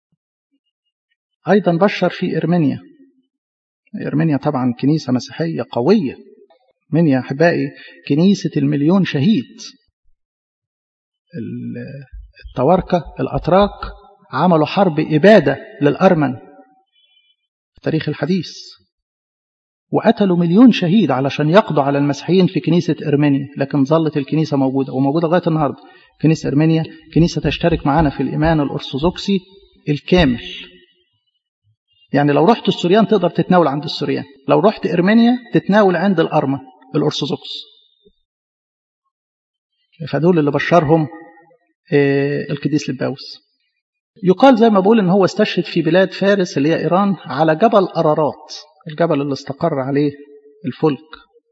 ايضا بشر في ارمينيا ارمينيا طبعا كنيسه مسيحيه قويه من يا احبائي كنيسه المليون شهيد التواركه الاتراك عملوا حرب اباده للارمن في التاريخ الحديث وقتلوا مليون شهيد علشان يقضوا على المسيحيين في كنيسة إرمينيا لكن ظلت الكنيسة موجودة وموجودة لغاية النهاردة كنيسة إرمينيا كنيسة تشترك معانا في الإيمان الأرثوذكسي الكامل يعني لو رحت السوريان تقدر تتناول عند السوريان لو رحت إرمينيا تتناول عند الأرمن الأرثوذكس فدول اللي بشرهم القديس لباوس يقال زي ما بقول ان هو استشهد في بلاد فارس اللي هي ايران على جبل ارارات الجبل اللي استقر عليه الفلك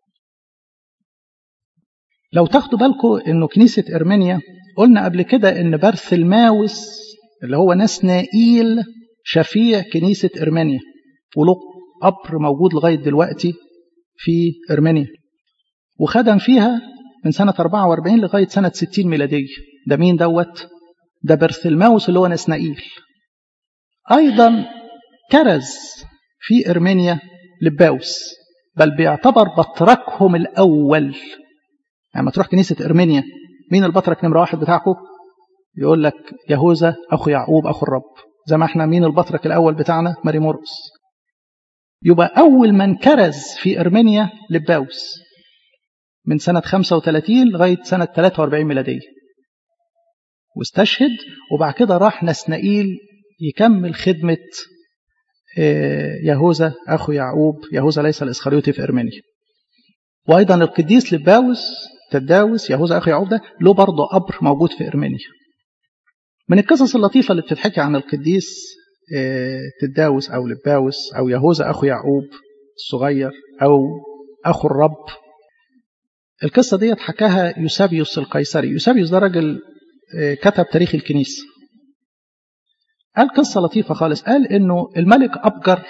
لو تاخدوا بالكم انه كنيسة ارمينيا قلنا قبل كده ان برثلماوس اللي هو نسنائيل شفيع كنيسة ارمينيا وله قبر موجود لغاية دلوقتي في ارمينيا وخدم فيها من سنة 44 لغاية سنة 60 ميلادية ده مين دوت ده برثلماوس اللي هو نسنائيل أيضا كرز في إرمينيا لباوس بل بيعتبر بطركهم الأول يعني ما تروح كنيسة إرمينيا مين البطرك نمرة واحد بتاعكم يقول لك يهوذا أخو يعقوب أخو الرب زي ما احنا مين البطرك الأول بتاعنا ماري مرقس يبقى أول من كرز في إرمينيا لباوس من سنة 35 لغاية سنة 43 ميلادية واستشهد وبعد كده راح نسنائيل يكمل خدمة يهوذا أخو يعقوب يهوذا ليس الإسخريوطي في إرمينيا وأيضا القديس لباوس تداوس يهوذا أخو يعقوب ده له برضه قبر موجود في إرمينيا من القصص اللطيفة اللي بتتحكي عن القديس تداوس أو لباوس أو يهوذا أخو يعقوب الصغير أو أخو الرب القصة دي حكاها يوسابيوس القيصري يوسابيوس ده راجل كتب تاريخ الكنيسة قال قصة لطيفة خالص قال إنه الملك أبجر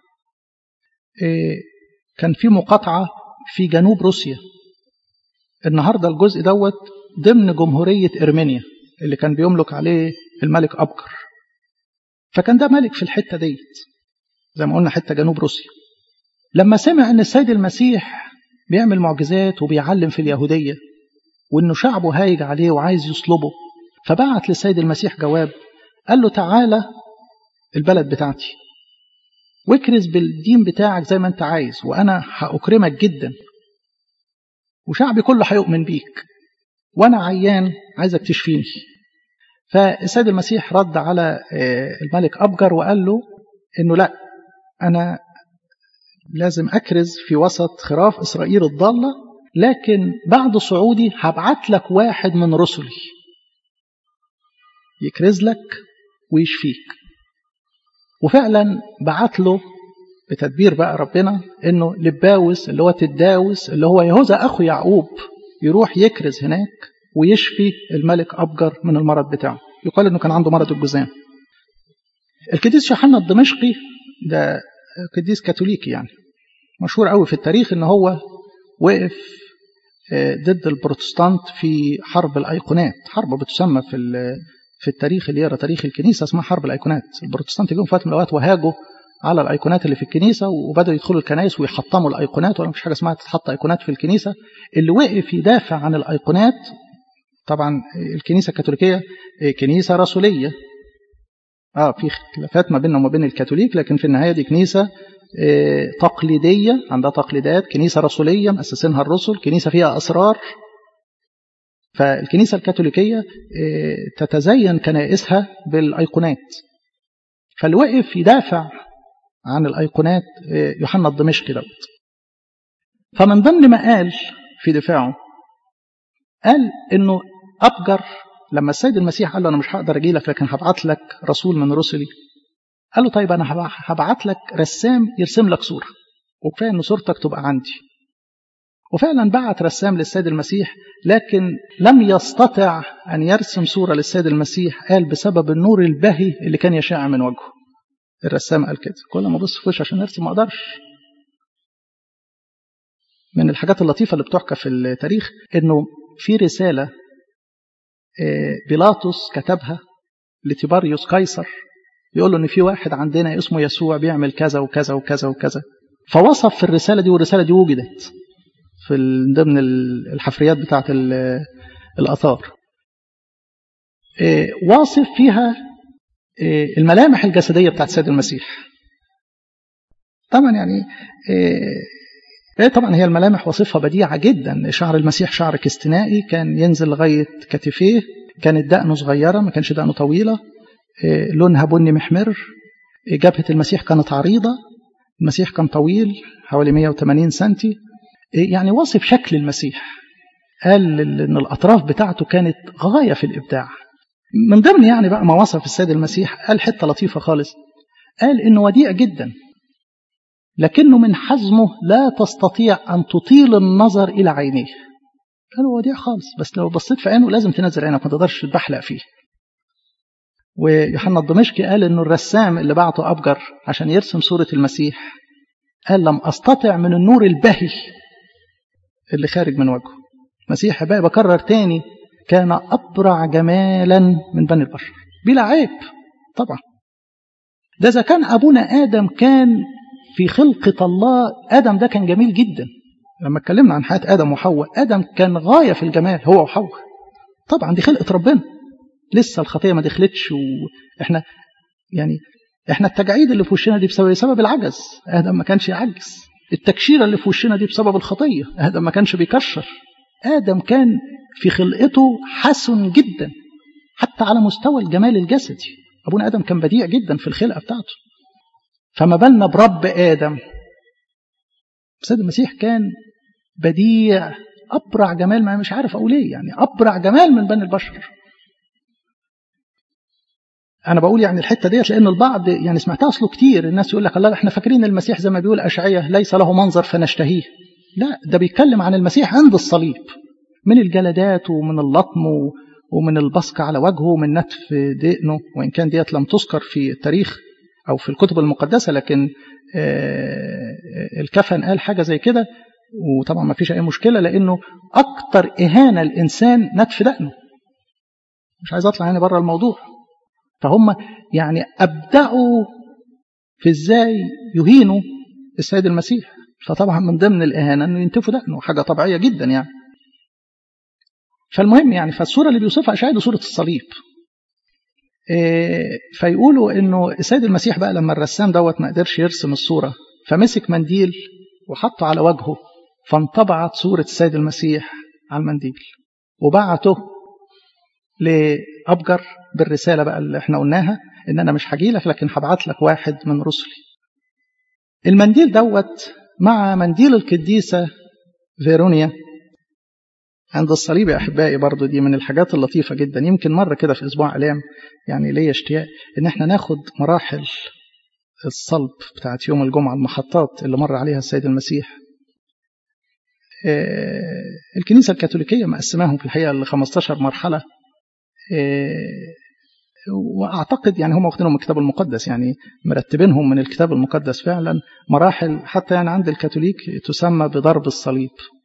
كان في مقاطعة في جنوب روسيا النهاردة الجزء دوت ضمن جمهورية إرمينيا اللي كان بيملك عليه الملك أبجر فكان ده ملك في الحتة ديت زي ما قلنا حتة جنوب روسيا لما سمع أن السيد المسيح بيعمل معجزات وبيعلم في اليهودية وأنه شعبه هايج عليه وعايز يصلبه فبعت للسيد المسيح جواب قال له تعالى البلد بتاعتي واكرز بالدين بتاعك زي ما انت عايز وانا هأكرمك جدا وشعبي كله هيؤمن بيك وانا عيان عايزك تشفيني فالسيد المسيح رد على الملك أبجر وقال له انه لا انا لازم اكرز في وسط خراف اسرائيل الضاله لكن بعد صعودي هبعت لك واحد من رسلي يكرز لك ويشفيك وفعلا بعت له بتدبير بقى ربنا انه لباوس اللي هو تداوس اللي هو يهوذا اخو يعقوب يروح يكرز هناك ويشفي الملك ابجر من المرض بتاعه يقال انه كان عنده مرض الجذام القديس يوحنا الدمشقي ده قديس كاثوليكي يعني مشهور قوي في التاريخ ان هو وقف ضد البروتستانت في حرب الايقونات حرب بتسمى في في التاريخ اللي يقرا تاريخ الكنيسه اسمها حرب الايقونات البروتستانت جم في وقت من الاوقات وهاجوا على الايقونات اللي في الكنيسه وبداوا يدخلوا الكنائس ويحطموا الايقونات ولا مفيش حاجه اسمها تتحط ايقونات في الكنيسه اللي وقف يدافع عن الايقونات طبعا الكنيسه الكاثوليكيه كنيسه رسوليه اه في خلافات ما بيننا وما بين الكاثوليك لكن في النهايه دي كنيسه تقليديه عندها تقليدات كنيسه رسوليه مؤسسينها الرسل كنيسه فيها اسرار فالكنيسة الكاثوليكية تتزين كنائسها بالأيقونات فالوقف يدافع عن الأيقونات يوحنا الدمشقي دوت فمن ضمن ما قال في دفاعه قال انه أبجر لما السيد المسيح قال له أنا مش هقدر أجي لك لكن هبعت لك رسول من رسلي قال له طيب أنا هبعت لك رسام يرسم لك صورة وكفاية إن صورتك تبقى عندي وفعلا بعت رسام للسيد المسيح لكن لم يستطع أن يرسم صورة للسيد المسيح قال بسبب النور البهي اللي كان يشع من وجهه الرسام قال كده كل ما ابص في وشه عشان ارسم ما اقدرش من الحاجات اللطيفة اللي بتحكى في التاريخ انه في رسالة بيلاطس كتبها لتيباريوس قيصر يقول له ان في واحد عندنا اسمه يسوع بيعمل كذا وكذا وكذا وكذا فوصف في الرسالة دي والرسالة دي وجدت في ضمن الحفريات بتاعت الآثار واصف فيها الملامح الجسدية بتاعت السيد المسيح طبعا يعني طبعا هي الملامح وصفها بديعة جدا شعر المسيح شعر كستنائي كان ينزل لغاية كتفيه كانت دقنه صغيرة ما كانش دقنه طويلة لونها بني محمر جبهة المسيح كانت عريضة المسيح كان طويل حوالي 180 سنتي يعني وصف شكل المسيح قال ان الاطراف بتاعته كانت غايه في الابداع من ضمن يعني بقى ما وصف السيد المسيح قال حته لطيفه خالص قال انه وديع جدا لكنه من حزمه لا تستطيع ان تطيل النظر الى عينيه قال هو وديع خالص بس لو بصيت في عينه لازم تنزل عينك ما تقدرش تتبحلق فيه ويوحنا الدمشقي قال انه الرسام اللي بعته ابجر عشان يرسم صوره المسيح قال لم استطع من النور البهي اللي خارج من وجهه مسيح بقى بكرر تاني كان أبرع جمالا من بني البشر بلا عيب طبعا ده إذا كان أبونا آدم كان في خلقة الله آدم ده كان جميل جدا لما اتكلمنا عن حياة آدم وحواء آدم كان غاية في الجمال هو وحواء طبعا دي خلقة ربنا لسه الخطيه ما دخلتش واحنا يعني احنا التجاعيد اللي في وشنا دي بسبب بسبب العجز ادم ما كانش يعجز التكشيره اللي في وشنا دي بسبب الخطيه ادم ما كانش بيكشر ادم كان في خلقته حسن جدا حتى على مستوى الجمال الجسدي ابونا ادم كان بديع جدا في الخلقه بتاعته فما بالنا برب ادم سيد المسيح كان بديع ابرع جمال ما مش عارف اقول ايه يعني ابرع جمال من بني البشر انا بقول يعني الحته ديت لان البعض يعني سمعتها اصله كتير الناس يقول لك الله احنا فاكرين المسيح زي ما بيقول اشعياء ليس له منظر فنشتهيه لا ده بيتكلم عن المسيح عند الصليب من الجلدات ومن اللطم ومن البصق على وجهه ومن نتف دقنه وان كان ديت لم تذكر في التاريخ او في الكتب المقدسه لكن الكفن قال حاجه زي كده وطبعا ما فيش اي مشكله لانه اكتر اهانه الانسان نتف دقنه مش عايز اطلع يعني بره الموضوع فهم يعني ابدعوا في ازاي يهينوا السيد المسيح فطبعا من ضمن الاهانه انه ينتفوا دقنه حاجه طبيعيه جدا يعني فالمهم يعني فالصوره اللي بيوصفها اشعياء صوره الصليب إيه فيقولوا انه السيد المسيح بقى لما الرسام دوت ما قدرش يرسم الصوره فمسك منديل وحطه على وجهه فانطبعت صوره السيد المسيح على المنديل وبعته لابجر بالرساله بقى اللي احنا قلناها ان انا مش هجي لك لكن هبعت لك واحد من رسلي المنديل دوت مع منديل القديسه فيرونيا عند الصليب يا احبائي برضو دي من الحاجات اللطيفه جدا يمكن مره كده في اسبوع اعلام يعني ليا اشتياق ان احنا ناخد مراحل الصلب بتاعت يوم الجمعه المحطات اللي مر عليها السيد المسيح الكنيسه الكاثوليكيه مقسماهم في الحقيقه ل 15 مرحله واعتقد يعني هم واخدينهم من الكتاب المقدس يعني مرتبينهم من الكتاب المقدس فعلا مراحل حتى يعني عند الكاثوليك تسمى بضرب الصليب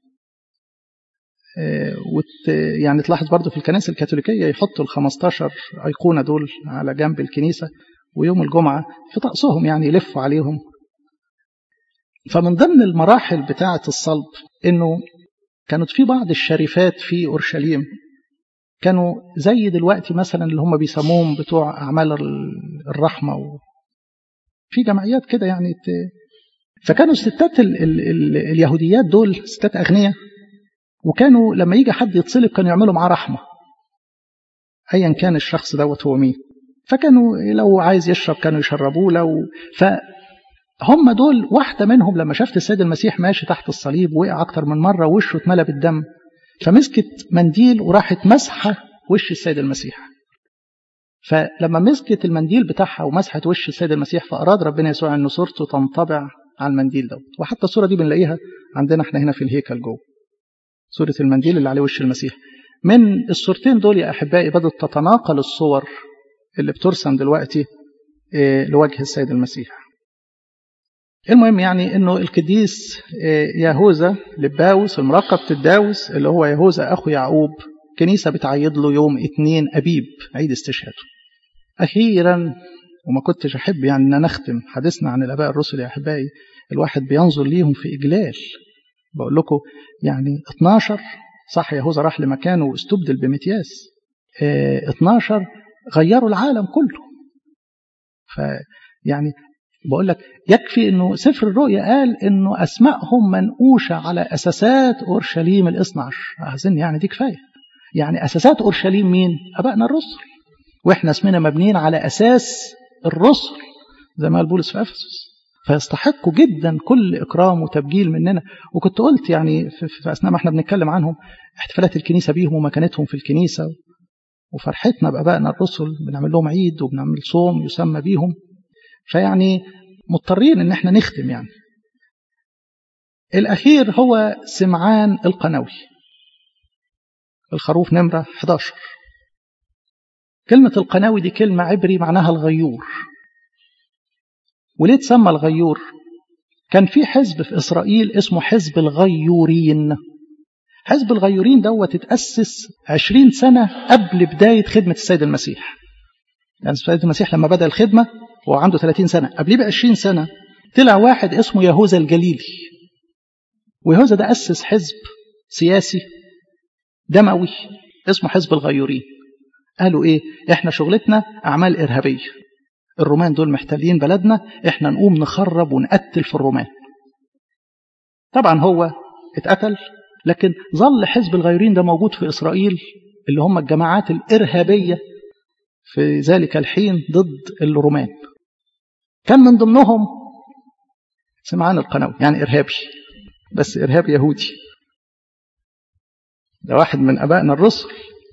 وت يعني تلاحظ برضو في الكنائس الكاثوليكية يحطوا ال 15 أيقونة دول على جنب الكنيسة ويوم الجمعة في طقسهم يعني يلفوا عليهم فمن ضمن المراحل بتاعة الصلب إنه كانت في بعض الشريفات في أورشليم كانوا زي دلوقتي مثلا اللي هم بيسموهم بتوع أعمال الرحمة و في جمعيات كده يعني ت... فكانوا الستات ال... ال... ال... اليهوديات دول ستات أغنياء وكانوا لما يجي حد يتصلب كانوا يعملوا معاه رحمة أيا كان الشخص دوت هو مين فكانوا لو عايز يشرب كانوا يشربوه لو فهم دول واحدة منهم لما شافت السيد المسيح ماشي تحت الصليب وقع أكتر من مرة وشه اتملى بالدم فمسكت منديل وراحت مسحة وش السيد المسيح فلما مسكت المنديل بتاعها ومسحت وش السيد المسيح فأراد ربنا يسوع أن صورته تنطبع على المنديل دوت وحتى الصورة دي بنلاقيها عندنا احنا هنا في الهيكل جوه صورة المنديل اللي عليه وش المسيح من الصورتين دول يا أحبائي بدأت تتناقل الصور اللي بترسم دلوقتي لوجه السيد المسيح المهم يعني انه القديس يهوذا لباوس المرقب تداوس اللي هو يهوذا اخو يعقوب كنيسة بتعيد له يوم اتنين أبيب عيد استشهاده أخيرا وما كنتش أحب يعني أن نختم حديثنا عن الآباء الرسل يا أحبائي الواحد بينظر ليهم في إجلال بقول لكم يعني 12 صح يهوذا راح لمكانه واستبدل بمتياس اه 12 غيروا العالم كله فيعني بقول لك يكفي انه سفر الرؤيا قال انه اسمائهم منقوشه على اساسات اورشليم الاثنى عشر اظن يعني دي كفايه يعني اساسات اورشليم مين؟ ابائنا الرسل واحنا اسمنا مبنيين على اساس الرسل زي ما قال بولس في افسس فيستحقوا جدا كل اكرام وتبجيل مننا وكنت قلت يعني في, في اثناء ما احنا بنتكلم عنهم احتفالات الكنيسه بيهم ومكانتهم في الكنيسه وفرحتنا بابائنا الرسل بنعمل لهم عيد وبنعمل صوم يسمى بيهم فيعني مضطرين ان احنا نختم يعني الاخير هو سمعان القنوي الخروف نمره 11 كلمه القناوي دي كلمه عبري معناها الغيور وليه تسمى الغيور كان في حزب في إسرائيل اسمه حزب الغيورين حزب الغيورين دوت اتأسس عشرين سنة قبل بداية خدمة السيد المسيح يعني السيد المسيح لما بدأ الخدمة وهو عنده 30 سنة قبليه بعشرين سنة طلع واحد اسمه يهوذا الجليلي ويهوذا ده أسس حزب سياسي دموي اسمه حزب الغيورين قالوا ايه احنا شغلتنا اعمال ارهابيه الرومان دول محتلين بلدنا احنا نقوم نخرب ونقتل في الرومان طبعا هو اتقتل لكن ظل حزب الغيورين ده موجود في اسرائيل اللي هم الجماعات الارهابيه في ذلك الحين ضد الرومان كان من ضمنهم سمعان القنوي يعني ارهابي بس ارهابي يهودي ده واحد من ابائنا الرسل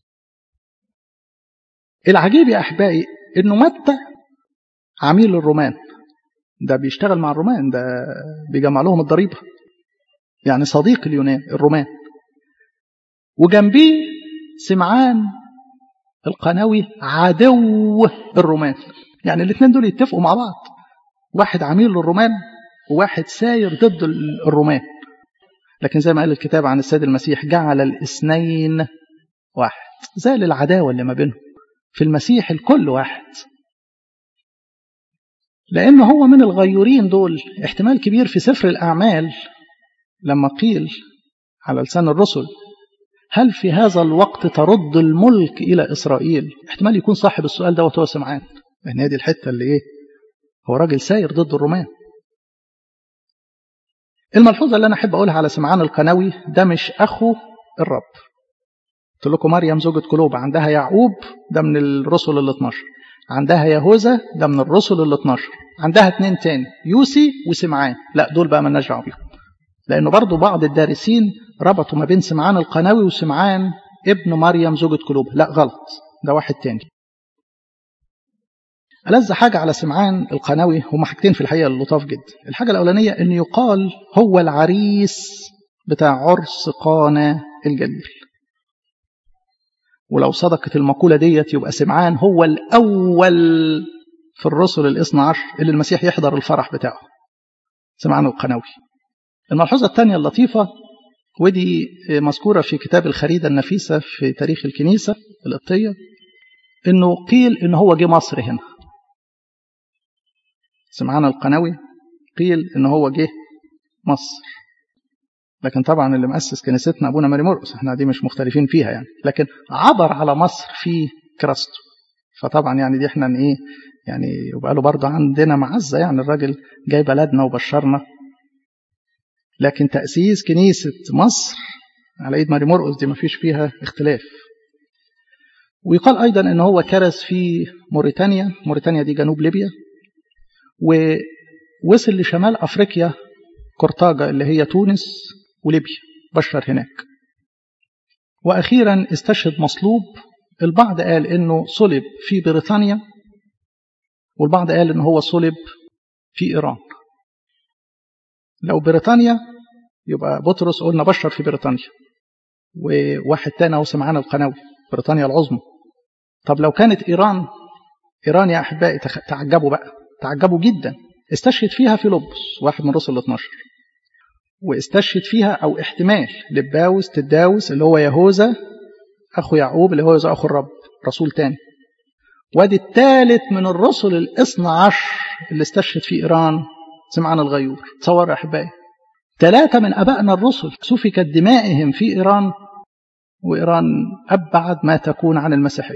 العجيب يا احبائي انه متى عميل الرومان ده بيشتغل مع الرومان ده بيجمع لهم الضريبه يعني صديق اليونان الرومان وجنبيه سمعان القناوي عدو الرومان يعني الاثنين دول يتفقوا مع بعض واحد عميل للرومان وواحد ساير ضد الرومان لكن زي ما قال الكتاب عن السيد المسيح جعل الاثنين واحد زال العداوة اللي ما بينهم في المسيح الكل واحد لأن هو من الغيورين دول احتمال كبير في سفر الأعمال لما قيل على لسان الرسل هل في هذا الوقت ترد الملك إلى إسرائيل احتمال يكون صاحب السؤال ده وهو سمعان لأن هذه الحتة اللي إيه هو راجل ساير ضد الرومان الملحوظة اللي أنا أحب أقولها على سمعان القنوي ده مش أخو الرب قلت لكم مريم زوجة كلوب عندها يعقوب ده من الرسل ال 12 عندها يهوذا ده من الرسل ال 12 عندها اتنين تاني يوسي وسمعان لا دول بقى مالناش دعوه بيهم لأنه برضو بعض الدارسين ربطوا ما بين سمعان القناوي وسمعان ابن مريم زوجة كلوب لا غلط ده واحد تاني ألذ حاجة على سمعان القناوي هما حاجتين في الحقيقة اللطاف جدا الحاجة الأولانية أن يقال هو العريس بتاع عرس قانا الجليل ولو صدقت المقولة ديت يبقى سمعان هو الأول في الرسل الاثنى عشر اللي المسيح يحضر الفرح بتاعه سمعان القناوي الملحوظة الثانية اللطيفة ودي مذكورة في كتاب الخريدة النفيسة في تاريخ الكنيسة القبطية انه قيل ان هو جه مصر هنا سمعان القناوي قيل ان هو جه مصر لكن طبعا اللي مؤسس كنيستنا ابونا ماري مرقس احنا دي مش مختلفين فيها يعني لكن عبر على مصر في كراسته فطبعا يعني دي احنا ايه يعني يبقى له برضه عندنا معزه يعني الراجل جاي بلدنا وبشرنا لكن تأسيس كنيسة مصر على ايد ماري مرقس دي ما فيش فيها اختلاف ويقال ايضا ان هو كرس في موريتانيا موريتانيا دي جنوب ليبيا ووصل لشمال افريقيا قرطاجة اللي هي تونس وليبيا بشر هناك واخيرا استشهد مصلوب البعض قال انه صلب في بريطانيا والبعض قال انه هو صلب في ايران لو بريطانيا يبقى بطرس قلنا بشر في بريطانيا وواحد تاني اهو سمعان القناوي بريطانيا العظمى طب لو كانت ايران ايران يا احبائي تعجبوا بقى تعجبوا جدا استشهد فيها في لبس واحد من رسل ال 12 واستشهد فيها او احتمال لباوس تداوس اللي هو يهوذا اخو يعقوب اللي هو اخو الرب رسول تاني وادي الثالث من الرسل الاثنى عشر اللي استشهد في ايران سمعان الغيور تصور يا احبائي ثلاثه من ابائنا الرسل سفكت دمائهم في ايران وايران ابعد ما تكون عن المسيحيه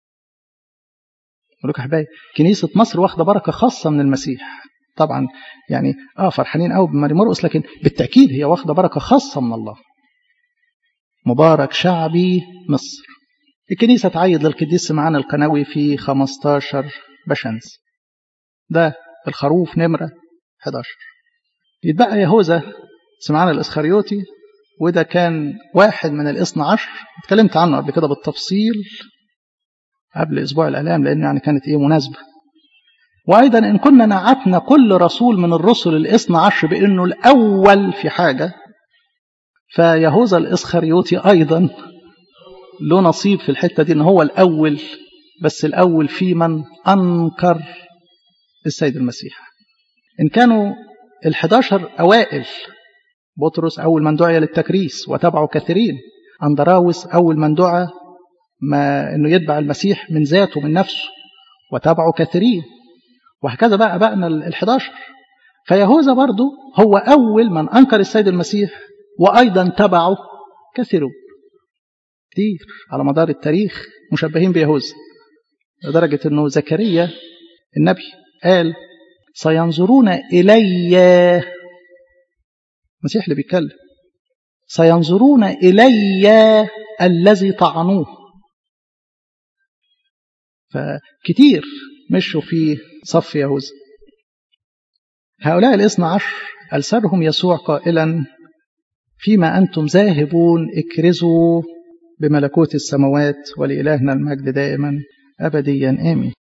بقول لك احبائي كنيسه مصر واخده بركه خاصه من المسيح طبعا يعني اه فرحانين قوي بماري مرقس لكن بالتاكيد هي واخده بركه خاصه من الله مبارك شعبي مصر الكنيسه تعيد للقديس سمعان القناوي في 15 بشمس ده الخروف نمره 11 يتبقى يهوذا سمعان الاسخريوطي وده كان واحد من الاثنى عشر اتكلمت عنه قبل كده بالتفصيل قبل اسبوع الالام لان يعني كانت ايه مناسبه وايضا ان كنا نعتنا كل رسول من الرسل الاثنى عشر بانه الاول في حاجه فيهوذا الاسخريوطي ايضا له نصيب في الحته دي ان هو الاول بس الاول في من انكر السيد المسيح ان كانوا ال11 اوائل بطرس اول من دعي للتكريس وتبعه كثيرين اندراوس اول من دعا ما انه يتبع المسيح من ذاته من نفسه وتبعه كثيرين وهكذا بقى ابائنا ال11 فيهوذا برضه هو اول من انكر السيد المسيح وايضا تبعه كثيرون كتير على مدار التاريخ مشبهين بيهوذا لدرجة أنه زكريا النبي قال سينظرون إلي المسيح اللي بيتكلم سينظرون إلي الذي طعنوه فكتير مشوا في صف يهوذا هؤلاء الاثنى عشر ألسرهم يسوع قائلا فيما أنتم ذاهبون اكرزوا بملكوت السماوات ولإلهنا المجد دائما أبديا آمين